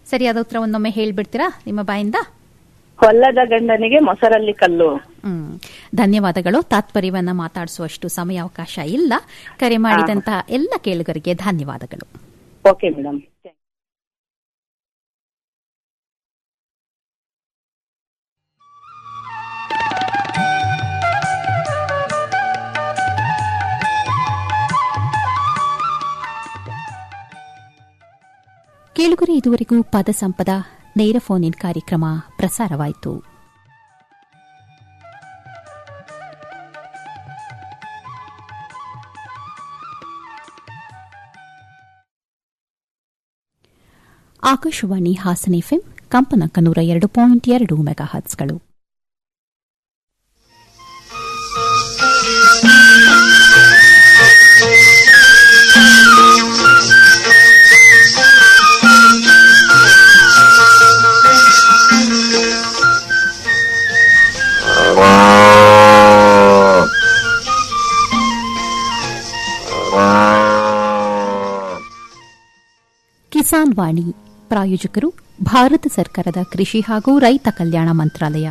ಸರಿಯಾದ ಉತ್ತರ ಒಂದೊಮ್ಮೆ ಹೇಳ್ಬಿಡ್ತೀರಾ ನಿಮ್ಮ ಬಾಯಿಂದ ಹೊಲ್ಲದ ಗಂಡನಿಗೆ ಮೊಸರಲ್ಲಿ ಕಲ್ಲು ಹ್ಮ್ ಧನ್ಯವಾದಗಳು ತಾತ್ಪರ್ಯವನ್ನ ಮಾತಾಡಿಸುವಷ್ಟು ಸಮಯಾವಕಾಶ ಇಲ್ಲ ಕರೆ ಮಾಡಿದಂತ ಎಲ್ಲ ಕೇಳುಗರಿಗೆ ಧನ್ಯವಾದಗಳು ಓಕೆ ಮೇಡಮ್ ಕೇಳುಗರೆ ಇದುವರೆಗೂ ಪದ ಸಂಪದ ನೇರ ಫೋನ್ ಇನ್ ಕಾರ್ಯಕ್ರಮ ಪ್ರಸಾರವಾಯಿತು ಆಕಾಶವಾಣಿ ಹಾಸನ ಎಫ್ಎಂ ಕಂಪನಾಂಕ ನೂರ ಎರಡು ಪಾಯಿಂಟ್ ಎರಡು ಮೆಗಾ ಹರ್ಟ್ಸ್ಗಳು ಕಿಸಾನ್ ವಾಣಿ ಪ್ರಾಯೋಜಕರು ಭಾರತ ಸರ್ಕಾರದ ಕೃಷಿ ಹಾಗೂ ರೈತ ಕಲ್ಯಾಣ ಮಂತ್ರಾಲಯ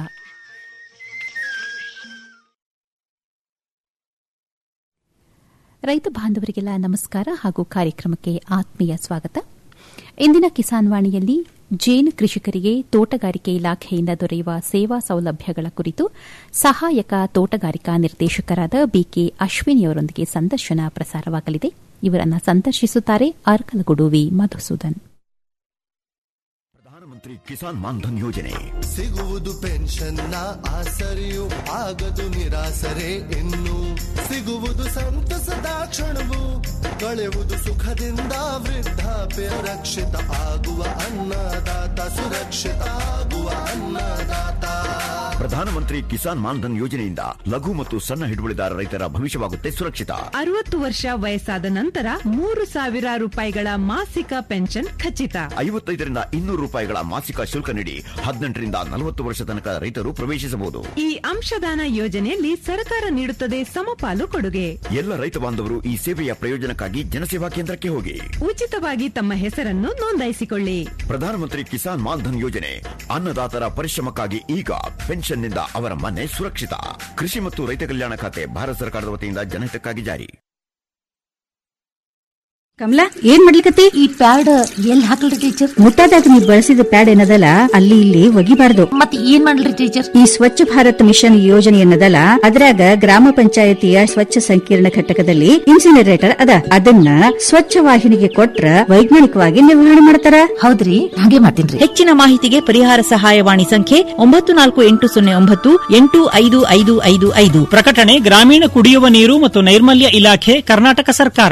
ರೈತ ಬಾಂಧವರಿಗೆಲ್ಲ ನಮಸ್ಕಾರ ಹಾಗೂ ಕಾರ್ಯಕ್ರಮಕ್ಕೆ ಆತ್ಮೀಯ ಸ್ವಾಗತ ಇಂದಿನ ಕಿಸಾನ್ ವಾಣಿಯಲ್ಲಿ ಜೇನು ಕೃಷಿಕರಿಗೆ ತೋಟಗಾರಿಕೆ ಇಲಾಖೆಯಿಂದ ದೊರೆಯುವ ಸೇವಾ ಸೌಲಭ್ಯಗಳ ಕುರಿತು ಸಹಾಯಕ ತೋಟಗಾರಿಕಾ ನಿರ್ದೇಶಕರಾದ ಬಿಕೆ ಅಶ್ವಿನಿಯವರೊಂದಿಗೆ ಸಂದರ್ಶನ ಪ್ರಸಾರವಾಗಲಿದೆ ಇವರನ್ನು ಸಂದರ್ಶಿಸುತ್ತಾರೆ ಅರ್ಕಲಗುಡು ವಿ ಮಧುಸೂದನ್ ಪ್ರಧಾನಮಂತ್ರಿ ಕಿಸಾನ್ ಮಾನ್ಧನ್ ಯೋಜನೆ ಸಿಗುವುದು ಪೆನ್ಷನ್ನ ಆಸರೆಯು ಆಗದು ನಿರಾಸರೆ ಇನ್ನು ಸಿಗುವುದು ಸಂತಸದ ಕ್ಷಣವು ಕಳೆವುದು ಸುಖದಿಂದ ವೃದ್ಧಾಪ್ಯ ರಕ್ಷಿತ ಆಗುವ ಅನ್ನದಾತ ಸುರಕ್ಷಿತ ಆಗುವ ಅನ್ನದಾತ ಪ್ರಧಾನಮಂತ್ರಿ ಕಿಸಾನ್ ಮಾನ್ಧನ್ ಯೋಜನೆಯಿಂದ ಲಘು ಮತ್ತು ಸಣ್ಣ ಹಿಡುವಳಿದಾರ ರೈತರ ಭವಿಷ್ಯವಾಗುತ್ತೆ ಸುರಕ್ಷಿತ ಅರವತ್ತು ವರ್ಷ ವಯಸ್ಸಾದ ನಂತರ ಮೂರು ಸಾವಿರ ರೂಪಾಯಿಗಳ ಮಾಸಿಕ ಪೆನ್ಷನ್ ಖಚಿತ ಐವತ್ತೈದರಿಂದ ಇನ್ನೂರು ರೂಪಾಯಿಗಳ ಮಾಸಿಕ ಶುಲ್ಕ ನೀಡಿ ಹದಿನೆಂಟರಿಂದ ನಲವತ್ತು ವರ್ಷ ತನಕ ರೈತರು ಪ್ರವೇಶಿಸಬಹುದು ಈ ಅಂಶದಾನ ಯೋಜನೆಯಲ್ಲಿ ಸರ್ಕಾರ ನೀಡುತ್ತದೆ ಸಮಪಾಲು ಕೊಡುಗೆ ಎಲ್ಲ ರೈತ ಬಾಂಧವರು ಈ ಸೇವೆಯ ಪ್ರಯೋಜನಕ್ಕಾಗಿ ಜನಸೇವಾ ಕೇಂದ್ರಕ್ಕೆ ಹೋಗಿ ಉಚಿತವಾಗಿ ತಮ್ಮ ಹೆಸರನ್ನು ನೋಂದಾಯಿಸಿಕೊಳ್ಳಿ ಪ್ರಧಾನಮಂತ್ರಿ ಕಿಸಾನ್ ಮಾನ್ಧನ್ ಯೋಜನೆ ಅನ್ನದಾತರ ಪರಿಶ್ರಮಕ್ಕಾಗಿ ಈಗ ಪೆನ್ಷನ್ನಿಂದ ಅವರ ಮನೆ ಸುರಕ್ಷಿತ ಕೃಷಿ ಮತ್ತು ರೈತ ಕಲ್ಯಾಣ ಖಾತೆ ಭಾರತ ಸರ್ಕಾರದ ವತಿಯಿಂದ ಜನಹಿತಕ್ಕಾಗಿ ಜಾರಿ ಕಮಲಾ ಏನ್ ಮಾಡ್ಲಿಕತ್ತಿ ಈ ಪ್ಯಾಡ್ ಎಲ್ಲಿ ಹಾಕಲ್ರಿ ಟೀಚರ್ ಮುಟ್ಟಾದಾಗ ನೀವು ಬಳಸಿದ ಪ್ಯಾಡ್ ಏನದಲ್ಲ ಅಲ್ಲಿ ಇಲ್ಲಿ ಒಗಿಬಾರ್ದು ಮತ್ ಏನ್ ಮಾಡ್ಲಿ ಟೀಚರ್ ಈ ಸ್ವಚ್ಛ ಭಾರತ್ ಮಿಷನ್ ಯೋಜನೆ ಏನದಲ್ಲ ಅದ್ರಾಗ ಗ್ರಾಮ ಪಂಚಾಯತಿಯ ಸ್ವಚ್ಛ ಸಂಕೀರ್ಣ ಘಟಕದಲ್ಲಿ ಇನ್ಸಿನರೇಟರ್ ಅದ ಅದನ್ನ ಸ್ವಚ್ಛ ವಾಹಿನಿಗೆ ಕೊಟ್ರ ವೈಜ್ಞಾನಿಕವಾಗಿ ನಿರ್ವಹಣೆ ಮಾಡ್ತಾರ ಹೌದ್ರಿ ಹಾಗೆ ಮಾಡ್ತೀನಿ ಹೆಚ್ಚಿನ ಮಾಹಿತಿಗೆ ಪರಿಹಾರ ಸಹಾಯವಾಣಿ ಸಂಖ್ಯೆ ಒಂಬತ್ತು ನಾಲ್ಕು ಎಂಟು ಸೊನ್ನೆ ಒಂಬತ್ತು ಎಂಟು ಐದು ಐದು ಐದು ಐದು ಪ್ರಕಟಣೆ ಗ್ರಾಮೀಣ ಕುಡಿಯುವ ನೀರು ಮತ್ತು ನೈರ್ಮಲ್ಯ ಇಲಾಖೆ ಕರ್ನಾಟಕ ಸರ್ಕಾರ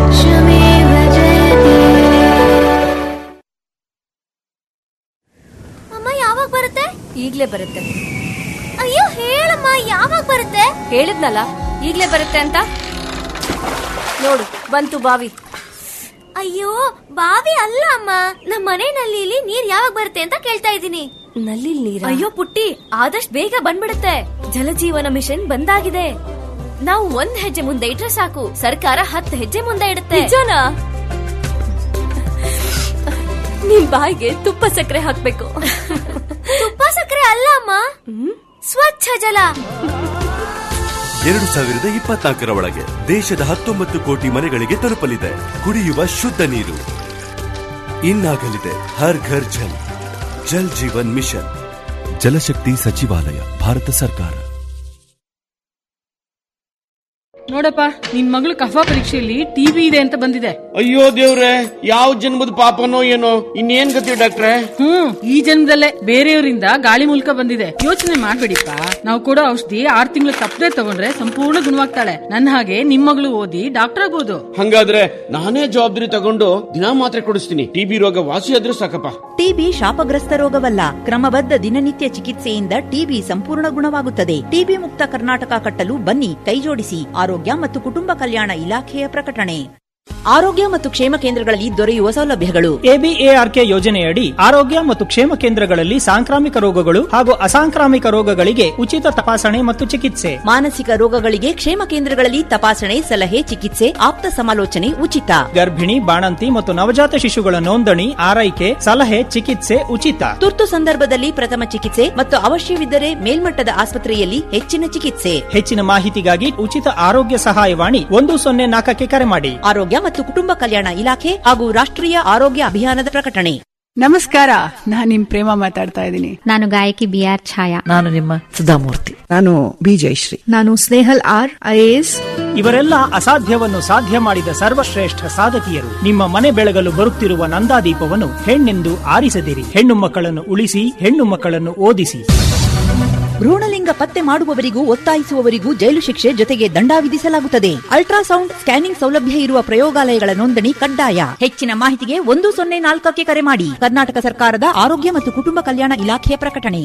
ಅಮ್ಮ ಯಾವಾಗ ಬರುತ್ತೆ ಈಗ್ಲೇ ಬರುತ್ತೆ ಅಯ್ಯೋ ಹೇಳಮ್ಮ ಯಾವಾಗ ಬರುತ್ತೆ ಹೇಳಿದ್ನಲ್ಲ ಈಗ್ಲೇ ಬರುತ್ತೆ ಅಂತ ನೋಡು ಬಂತು ಬಾವಿ ಅಯ್ಯೋ ಬಾವಿ ಅಲ್ಲ ಅಮ್ಮ ನಮ್ಮ ಮನೆ ನಲ್ಲಿಲಿ ನೀರ್ ಯಾವಾಗ ಬರುತ್ತೆ ಅಂತ ಕೇಳ್ತಾ ಇದ್ದೀನಿ ನಲ್ಲಿ ನೀರ್ ಅಯ್ಯೋ ಪುಟ್ಟಿ ಆದಷ್ಟು ಬೇಗ ಬಂದ್ಬಿಡುತ್ತೆ ಜಲಜೀವನ ಮಿಷನ್ ಬಂದಾಗಿದೆ ನಾವು ಒಂದ್ ಹೆಜ್ಜೆ ಮುಂದೆ ಇಟ್ರೆ ಸಾಕು ಸರ್ಕಾರ ಹತ್ತು ಹೆಜ್ಜೆ ಮುಂದೆ ಇಡುತ್ತೆ ನಿಜನಾ ನಿಮ್ ಬಾಯಿಗೆ ತುಪ್ಪ ಸಕ್ಕರೆ ಹಾಕ್ಬೇಕು ತುಪ್ಪ ಸಕ್ಕರೆ ಅಲ್ಲ ಅಮ್ಮ ಸ್ವಚ್ಛ ಜಲ ಎರಡು ಸಾವಿರದ ಇಪ್ಪತ್ನಾಲ್ಕರ ಒಳಗೆ ದೇಶದ ಹತ್ತೊಂಬತ್ತು ಕೋಟಿ ಮನೆಗಳಿಗೆ ತಲುಪಲಿದೆ ಕುಡಿಯುವ ಶುದ್ಧ ನೀರು ಇನ್ನಾಗಲಿದೆ ಹರ್ ಘರ್ ಜಲ್ ಜಲ್ ಜೀವನ್ ಮಿಷನ್ ಜಲಶಕ್ತಿ ಸಚಿವಾಲಯ ಭಾರತ ಸರ್ಕಾರ ನೋಡಪ್ಪ ನಿನ್ ಮಗಳು ಕಫ ಪರೀಕ್ಷೆಯಲ್ಲಿ ಟಿವಿ ಇದೆ ಅಂತ ಬಂದಿದೆ ಅಯ್ಯೋ ದೇವ್ರೆ ಯಾವ ಜನ್ಮದ ಪಾಪನೋ ಏನೋ ಇನ್ನೇನ್ ಗತಿ ಡಾಕ್ಟ್ರೆ ಹ್ಮ್ ಈ ಜನ್ಮದಲ್ಲೇ ಬೇರೆಯವರಿಂದ ಗಾಳಿ ಮೂಲಕ ಬಂದಿದೆ ಯೋಚನೆ ಮಾಡ್ಬೇಡಿಪ್ಪ ನಾವು ಕೊಡೋ ಔಷಧಿ ಆರ್ ತಿಂಗಳು ತಪ್ಪದೆ ತಗೊಂಡ್ರೆ ಸಂಪೂರ್ಣ ಗುಣವಾಗ್ತಾಳೆ ನನ್ನ ಹಾಗೆ ನಿಮ್ ಮಗಳು ಓದಿ ಡಾಕ್ಟರ್ ಆಗ್ಬೋದು ಹಂಗಾದ್ರೆ ನಾನೇ ಜವಾಬ್ದಾರಿ ತಗೊಂಡು ದಿನಾ ಮಾತ್ರೆ ಕೊಡಿಸ್ತೀನಿ ಟಿಬಿ ರೋಗ ವಾಸಿ ಆದ್ರೂ ಸಾಕಪ್ಪ ಟಿಬಿ ಶಾಪಗ್ರಸ್ತ ರೋಗವಲ್ಲ ಕ್ರಮಬದ್ಧ ದಿನನಿತ್ಯ ಚಿಕಿತ್ಸೆಯಿಂದ ಟಿಬಿ ಸಂಪೂರ್ಣ ಗುಣವಾಗುತ್ತದೆ ಟಿಬಿ ಮುಕ್ತ ಕರ್ನಾಟಕ ಕಟ್ಟಲು ಬನ್ನಿ ಕೈಜೋಡಿಸಿ ಆರೋಗ್ಯ ಮತ್ತು ಕುಟುಂಬ ಕಲ್ಯಾಣ ಇಲಾಖೆಯ ಪ್ರಕಟಣೆ ಆರೋಗ್ಯ ಮತ್ತು ಕ್ಷೇಮ ಕೇಂದ್ರಗಳಲ್ಲಿ ದೊರೆಯುವ ಸೌಲಭ್ಯಗಳು ಎಬಿಎಆರ್ಕೆ ಯೋಜನೆಯಡಿ ಆರೋಗ್ಯ ಮತ್ತು ಕ್ಷೇಮ ಕೇಂದ್ರಗಳಲ್ಲಿ ಸಾಂಕ್ರಾಮಿಕ ರೋಗಗಳು ಹಾಗೂ ಅಸಾಂಕ್ರಾಮಿಕ ರೋಗಗಳಿಗೆ ಉಚಿತ ತಪಾಸಣೆ ಮತ್ತು ಚಿಕಿತ್ಸೆ ಮಾನಸಿಕ ರೋಗಗಳಿಗೆ ಕ್ಷೇಮ ಕೇಂದ್ರಗಳಲ್ಲಿ ತಪಾಸಣೆ ಸಲಹೆ ಚಿಕಿತ್ಸೆ ಆಪ್ತ ಸಮಾಲೋಚನೆ ಉಚಿತ ಗರ್ಭಿಣಿ ಬಾಣಂತಿ ಮತ್ತು ನವಜಾತ ಶಿಶುಗಳ ನೋಂದಣಿ ಆರೈಕೆ ಸಲಹೆ ಚಿಕಿತ್ಸೆ ಉಚಿತ ತುರ್ತು ಸಂದರ್ಭದಲ್ಲಿ ಪ್ರಥಮ ಚಿಕಿತ್ಸೆ ಮತ್ತು ಅವಶ್ಯವಿದ್ದರೆ ಮೇಲ್ಮಟ್ಟದ ಆಸ್ಪತ್ರೆಯಲ್ಲಿ ಹೆಚ್ಚಿನ ಚಿಕಿತ್ಸೆ ಹೆಚ್ಚಿನ ಮಾಹಿತಿಗಾಗಿ ಉಚಿತ ಆರೋಗ್ಯ ಸಹಾಯವಾಣಿ ಒಂದು ಸೊನ್ನೆ ನಾಲ್ಕಕ್ಕೆ ಕರೆ ಮಾಡಿ ಆರೋಗ್ಯ ಮತ್ತು ಕುಟುಂಬ ಕಲ್ಯಾಣ ಇಲಾಖೆ ಹಾಗೂ ರಾಷ್ಟ್ರೀಯ ಆರೋಗ್ಯ ಅಭಿಯಾನದ ಪ್ರಕಟಣೆ ನಮಸ್ಕಾರ ನಾನ್ ನಿಮ್ ಪ್ರೇಮ ಮಾತಾಡ್ತಾ ಇದ್ದೀನಿ ನಾನು ಗಾಯಕಿ ಬಿ ಆರ್ ಛಾಯಾ ನಾನು ನಿಮ್ಮ ಸುಧಾಮೂರ್ತಿ ನಾನು ಬಿ ಜಯಶ್ರೀ ನಾನು ಸ್ನೇಹಲ್ ಆರ್ ಐಎಎಸ್ ಇವರೆಲ್ಲ ಅಸಾಧ್ಯವನ್ನು ಸಾಧ್ಯ ಮಾಡಿದ ಸರ್ವಶ್ರೇಷ್ಠ ಸಾಧಕಿಯರು ನಿಮ್ಮ ಮನೆ ಬೆಳಗಲು ಬರುತ್ತಿರುವ ನಂದಾದೀಪವನ್ನು ಹೆಣ್ಣೆಂದು ಆರಿಸದಿರಿ ಹೆಣ್ಣು ಮಕ್ಕಳನ್ನು ಉಳಿಸಿ ಹೆಣ್ಣು ಮಕ್ಕಳನ್ನು ಓದಿಸಿ ಭ್ರೂಣಲಿಂಗ ಪತ್ತೆ ಮಾಡುವವರಿಗೂ ಒತ್ತಾಯಿಸುವವರಿಗೂ ಜೈಲು ಶಿಕ್ಷೆ ಜೊತೆಗೆ ದಂಡ ವಿಧಿಸಲಾಗುತ್ತದೆ ಅಲ್ಟ್ರಾಸೌಂಡ್ ಸ್ಕ್ಯಾನಿಂಗ್ ಸೌಲಭ್ಯ ಇರುವ ಪ್ರಯೋಗಾಲಯಗಳ ನೋಂದಣಿ ಕಡ್ಡಾಯ ಹೆಚ್ಚಿನ ಮಾಹಿತಿಗೆ ಒಂದು ಸೊನ್ನೆ ನಾಲ್ಕಕ್ಕೆ ಕರೆ ಮಾಡಿ ಕರ್ನಾಟಕ ಸರ್ಕಾರದ ಆರೋಗ್ಯ ಮತ್ತು ಕುಟುಂಬ ಕಲ್ಯಾಣ ಇಲಾಖೆಯ ಪ್ರಕಟಣೆ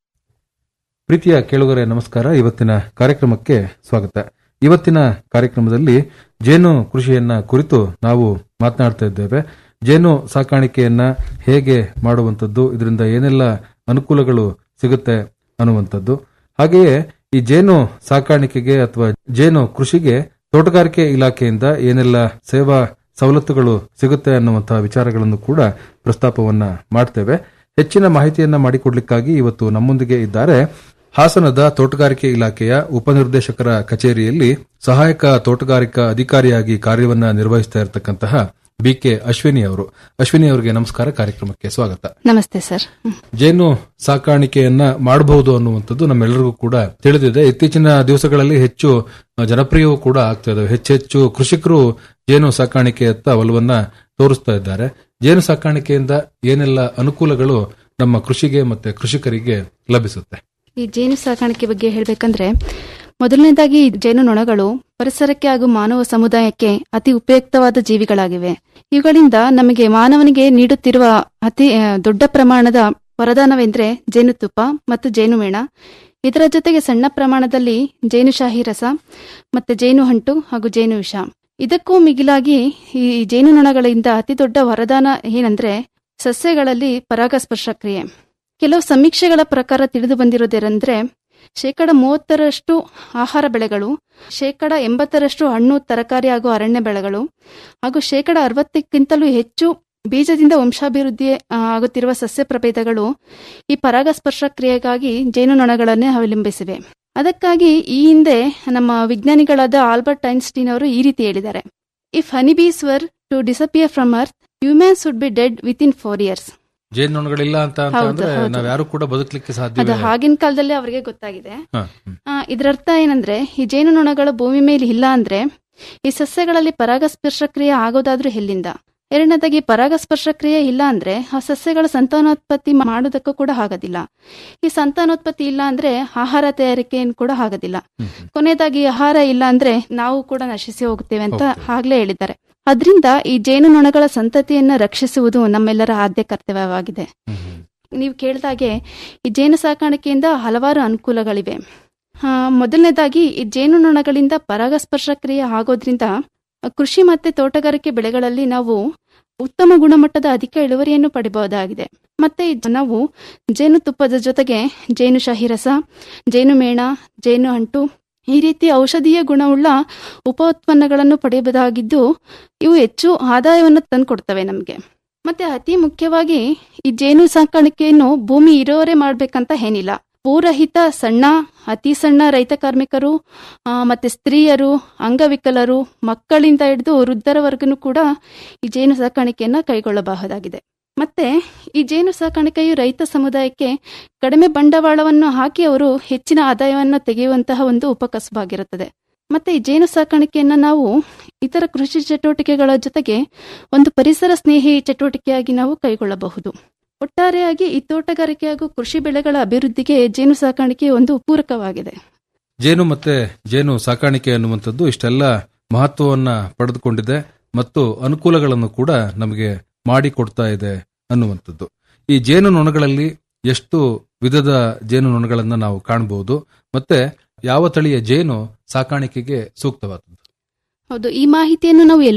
ಪ್ರೀತಿಯ ಕೇಳುಗರೆ ನಮಸ್ಕಾರ ಇವತ್ತಿನ ಕಾರ್ಯಕ್ರಮಕ್ಕೆ ಸ್ವಾಗತ ಇವತ್ತಿನ ಕಾರ್ಯಕ್ರಮದಲ್ಲಿ ಜೇನು ಕೃಷಿಯನ್ನ ಕುರಿತು ನಾವು ಮಾತನಾಡ್ತಾ ಇದ್ದೇವೆ ಜೇನು ಸಾಕಾಣಿಕೆಯನ್ನ ಹೇಗೆ ಮಾಡುವಂಥದ್ದು ಇದರಿಂದ ಏನೆಲ್ಲ ಅನುಕೂಲಗಳು ಸಿಗುತ್ತೆ ಅನ್ನುವಂಥದ್ದು ಹಾಗೆಯೇ ಈ ಜೇನು ಸಾಕಾಣಿಕೆಗೆ ಅಥವಾ ಜೇನು ಕೃಷಿಗೆ ತೋಟಗಾರಿಕೆ ಇಲಾಖೆಯಿಂದ ಏನೆಲ್ಲ ಸೇವಾ ಸವಲತ್ತುಗಳು ಸಿಗುತ್ತೆ ಅನ್ನುವಂತಹ ವಿಚಾರಗಳನ್ನು ಕೂಡ ಪ್ರಸ್ತಾಪವನ್ನ ಮಾಡ್ತೇವೆ ಹೆಚ್ಚಿನ ಮಾಹಿತಿಯನ್ನ ಮಾಡಿಕೊಡ್ಲಿಕ್ಕಾಗಿ ಇವತ್ತು ನಮ್ಮೊಂದಿಗೆ ಇದ್ದಾರೆ ಹಾಸನದ ತೋಟಗಾರಿಕೆ ಇಲಾಖೆಯ ಉಪನಿರ್ದೇಶಕರ ಕಚೇರಿಯಲ್ಲಿ ಸಹಾಯಕ ತೋಟಗಾರಿಕಾ ಅಧಿಕಾರಿಯಾಗಿ ಕಾರ್ಯವನ್ನ ನಿರ್ವಹಿಸ್ತಾ ಇರತಕ್ಕಂತಹ ಬಿಕೆ ಅಶ್ವಿನಿ ಅವರು ಅಶ್ವಿನಿ ಅವರಿಗೆ ನಮಸ್ಕಾರ ಕಾರ್ಯಕ್ರಮಕ್ಕೆ ಸ್ವಾಗತ ನಮಸ್ತೆ ಸರ್ ಜೇನು ಸಾಕಾಣಿಕೆಯನ್ನ ಮಾಡಬಹುದು ಅನ್ನುವಂಥದ್ದು ನಮ್ಮೆಲ್ಲರಿಗೂ ಕೂಡ ತಿಳಿದಿದೆ ಇತ್ತೀಚಿನ ದಿವಸಗಳಲ್ಲಿ ಹೆಚ್ಚು ಜನಪ್ರಿಯವೂ ಕೂಡ ಆಗ್ತಾ ಇದಾವೆ ಹೆಚ್ಚೆಚ್ಚು ಕೃಷಿಕರು ಜೇನು ಸಾಕಾಣಿಕೆಯತ್ತ ಒಲವನ್ನ ತೋರಿಸ್ತಾ ಇದ್ದಾರೆ ಜೇನು ಸಾಕಾಣಿಕೆಯಿಂದ ಏನೆಲ್ಲ ಅನುಕೂಲಗಳು ನಮ್ಮ ಕೃಷಿಗೆ ಮತ್ತೆ ಕೃಷಿಕರಿಗೆ ಲಭಿಸುತ್ತೆ ಈ ಜೇನು ಸಾಕಾಣಿಕೆ ಬಗ್ಗೆ ಹೇಳಬೇಕಂದ್ರೆ ಮೊದಲನೇದಾಗಿ ಈ ಜೇನು ನೊಣಗಳು ಪರಿಸರಕ್ಕೆ ಹಾಗೂ ಮಾನವ ಸಮುದಾಯಕ್ಕೆ ಅತಿ ಉಪಯುಕ್ತವಾದ ಜೀವಿಗಳಾಗಿವೆ ಇವುಗಳಿಂದ ನಮಗೆ ಮಾನವನಿಗೆ ನೀಡುತ್ತಿರುವ ಅತಿ ಆ, ದೊಡ್ಡ ಪ್ರಮಾಣದ ವರದಾನವೆಂದ್ರೆ ಜೇನುತುಪ್ಪ ಮತ್ತು ಜೇನುಮೇಣ ಇದರ ಜೊತೆಗೆ ಸಣ್ಣ ಪ್ರಮಾಣದಲ್ಲಿ ಜೇನುಶಾಹಿ ರಸ ಮತ್ತೆ ಜೇನು ಹಂಟು ಹಾಗೂ ಜೇನು ವಿಷ ಇದಕ್ಕೂ ಮಿಗಿಲಾಗಿ ಈ ಜೇನು ನೊಣಗಳಿಂದ ಅತಿ ದೊಡ್ಡ ವರದಾನ ಏನಂದ್ರೆ ಸಸ್ಯಗಳಲ್ಲಿ ಪರಾಗಸ್ಪರ್ಶ ಕ್ರಿಯೆ ಕೆಲವು ಸಮೀಕ್ಷೆಗಳ ಪ್ರಕಾರ ತಿಳಿದು ಬಂದಿರೋದೇನೆಂದ್ರೆ ಶೇಕಡ ಮೂವತ್ತರಷ್ಟು ಆಹಾರ ಬೆಳೆಗಳು ಶೇಕಡ ಎಂಬತ್ತರಷ್ಟು ಹಣ್ಣು ತರಕಾರಿ ಹಾಗೂ ಅರಣ್ಯ ಬೆಳೆಗಳು ಹಾಗೂ ಶೇಕಡ ಅರವತ್ತಕ್ಕಿಂತಲೂ ಹೆಚ್ಚು ಬೀಜದಿಂದ ವಂಶಾಭಿವೃದ್ಧಿ ಆ, ಆಗುತ್ತಿರುವ ಸಸ್ಯ ಪ್ರಭೇದಗಳು ಈ ಪರಾಗಸ್ಪರ್ಶ ಕ್ರಿಯೆಗಾಗಿ ಜೇನುನೊಣಗಳನ್ನೇ ಅವಲಂಬಿಸಿವೆ ಅದಕ್ಕಾಗಿ ಈ ಹಿಂದೆ ನಮ್ಮ ವಿಜ್ಞಾನಿಗಳಾದ ಆಲ್ಬರ್ಟ್ ಐನ್ಸ್ಟೀನ್ ಅವರು ಈ ರೀತಿ ಹೇಳಿದ್ದಾರೆ if honey bees were to disappear from earth humans would be dead within four years ಜೇನುನೊಣಗಳಿಲ್ಲ ಅಂತ ಅಂತ ಹೌದು, ಅಂದ್ರೆ ಹೌದು. ನಾವ್ ಯಾರು ಕೂಡ ಬದುಕಲಿಕ್ಕೆ ಅದು ಸಾಧ್ಯವೇ ಆಗಿನ ಕಾಲದಲ್ಲೇ ಅವರಿಗೆ ಗೊತ್ತಾಗಿದೆ ಹ, ಆ, ಇದರರ್ಥ ಏನಂದ್ರೆ ಈ ಜೇನುನೊಣಗಳು ಭೂಮಿ ಮೇಲೆ ಇಲ್ಲ ಅಂದ್ರೆ ಈ ಸಸ್ಯಗಳಲ್ಲಿ ಪರಾಗಸ್ಪರ್ಶ ಕ್ರಿಯೆ ಆಗೋದಾದ್ರೂ ಎಲ್ಲಿಂದ ಎರಡನೇದಾಗಿ ಪರಾಗಸ್ಪರ್ಶ ಕ್ರಿಯೆ ಇಲ್ಲ ಅಂದ್ರೆ ಆ ಸಸ್ಯಗಳ ಸಂತಾನೋತ್ಪತ್ತಿ ಮಾಡೋದಕ್ಕೂ ಕೂಡ ಆಗೋದಿಲ್ಲ ಈ ಸಂತಾನೋತ್ಪತ್ತಿ ಇಲ್ಲ ಅಂದ್ರೆ ಆಹಾರ ತಯಾರಿಕೆ ಕೂಡ ಆಗೋದಿಲ್ಲ ಕೊನೆಯದಾಗಿ ಆಹಾರ ಇಲ್ಲ ಅಂದ್ರೆ ನಾವು ಕೂಡ ನಶಿಸಿ ಹೋಗುತ್ತೇವೆ ಅಂತ ಆಗ್ಲೇ ಹೇಳಿದ್ದಾರೆ ಅದರಿಂದ ಈ ಜೇನುನೊಣಗಳ ಸಂತತಿಯನ್ನ ರಕ್ಷಿಸುವುದು ನಮ್ಮೆಲ್ಲರ ಆದ್ಯ ಕರ್ತವ್ಯವಾಗಿದೆ ನೀವು ಕೇಳಿದಾಗೆ ಈ ಜೇನು ಸಾಕಾಣಿಕೆಯಿಂದ ಹಲವಾರು ಅನುಕೂಲಗಳಿವೆ ಆ, ಮೊದಲನೇದಾಗಿ ಈ ಜೇನುನೊಣಗಳಿಂದ ಪರಾಗಸ್ಪರ್ಶ ಕ್ರಿಯೆ ಆಗೋದ್ರಿಂದ ಕೃಷಿ ಮತ್ತೆ ತೋಟಗಾರಿಕೆ ಬೆಳೆಗಳಲ್ಲಿ ನಾವು ಉತ್ತಮ ಗುಣಮಟ್ಟದ ಅಧಿಕ ಇಳುವರಿಯನ್ನು ಪಡೆಯಬಹುದಾಗಿದೆ ಮತ್ತೆ ಈ ನಾವು ಜೇನುತುಪ್ಪದ ಜೊತೆಗೆ ಜೇನುಶಾಹಿ ರಸ ಜೇನುಮೇಣ ಜೇನು ಅಂಟು ಈ ರೀತಿ ಔಷಧೀಯ ಗುಣವುಳ್ಳ ಉಪ ಉತ್ಪನ್ನಗಳನ್ನು ಪಡೆಯಬಹುದಾಗಿದ್ದು ಇವು ಹೆಚ್ಚು ಆದಾಯವನ್ನು ತಂದುಕೊಡ್ತವೆ ನಮಗೆ ಮತ್ತೆ ಅತಿ ಮುಖ್ಯವಾಗಿ ಈ ಜೇನು ಸಾಕಾಣಿಕೆಯನ್ನು ಭೂಮಿ ಇರೋರೇ ಮಾಡ್ಬೇಕಂತ ಏನಿಲ್ಲ ಭೂರಹಿತ ಸಣ್ಣ ಅತಿ ಸಣ್ಣ ರೈತ ಕಾರ್ಮಿಕರು ಆ, ಮತ್ತೆ ಸ್ತ್ರೀಯರು ಅಂಗವಿಕಲರು ಮಕ್ಕಳಿಂದ ಹಿಡಿದು ವೃದ್ಧರವರೆಗೂ ಕೂಡ ಈ ಜೇನು ಸಾಕಾಣಿಕೆಯನ್ನ ಕೈಗೊಳ್ಳಬಹುದಾಗಿದೆ ಮತ್ತೆ ಈ ಜೇನು ಸಾಕಾಣಿಕೆಯು ರೈತ ಸಮುದಾಯಕ್ಕೆ ಕಡಿಮೆ ಬಂಡವಾಳವನ್ನು ಹಾಕಿ ಅವರು ಹೆಚ್ಚಿನ ಆದಾಯವನ್ನು ತೆಗೆಯುವಂತಹ ಒಂದು ಉಪಕಸಬಾಗಿರುತ್ತದೆ ಮತ್ತೆ ಈ ಜೇನು ಸಾಕಾಣಿಕೆಯನ್ನ ನಾವು ಇತರ ಕೃಷಿ ಚಟುವಟಿಕೆಗಳ ಜೊತೆಗೆ ಒಂದು ಪರಿಸರ ಸ್ನೇಹಿ ಚಟುವಟಿಕೆಯಾಗಿ ನಾವು ಕೈಗೊಳ್ಳಬಹುದು ಒಟ್ಟಾರೆಯಾಗಿ ಈ ತೋಟಗಾರಿಕೆ ಹಾಗೂ ಕೃಷಿ ಬೆಳೆಗಳ ಅಭಿವೃದ್ಧಿಗೆ ಜೇನು ಸಾಕಾಣಿಕೆ ಒಂದು ಪೂರಕವಾಗಿದೆ ಜೇನು ಮತ್ತೆ ಜೇನು ಸಾಕಾಣಿಕೆ ಅನ್ನುವಂಥದ್ದು ಇಷ್ಟೆಲ್ಲ ಮಹತ್ವವನ್ನ ಪಡೆದುಕೊಂಡಿದೆ ಮತ್ತು ಅನುಕೂಲಗಳನ್ನು ಕೂಡ ನಮಗೆ ಮಾಡಿಕೊಡ್ತಾ ಇದೆ ಅನ್ನುವಂಥದ್ದು ಈ ಜೇನು ನೊಣಗಳಲ್ಲಿ ಎಷ್ಟು ವಿಧದ ಜೇನು ನೊಣಗಳನ್ನ ನಾವು ಕಾಣಬಹುದು ಮತ್ತೆ ಯಾವ ತಳಿಯ ಜೇನು ಸಾಕಾಣಿಕೆಗೆ ಸೂಕ್ತವಾದದ್ದು ಹೌದು ಈ ಮಾಹಿತಿಯನ್ನು ನಾವು ಎಲ್ಲರೂ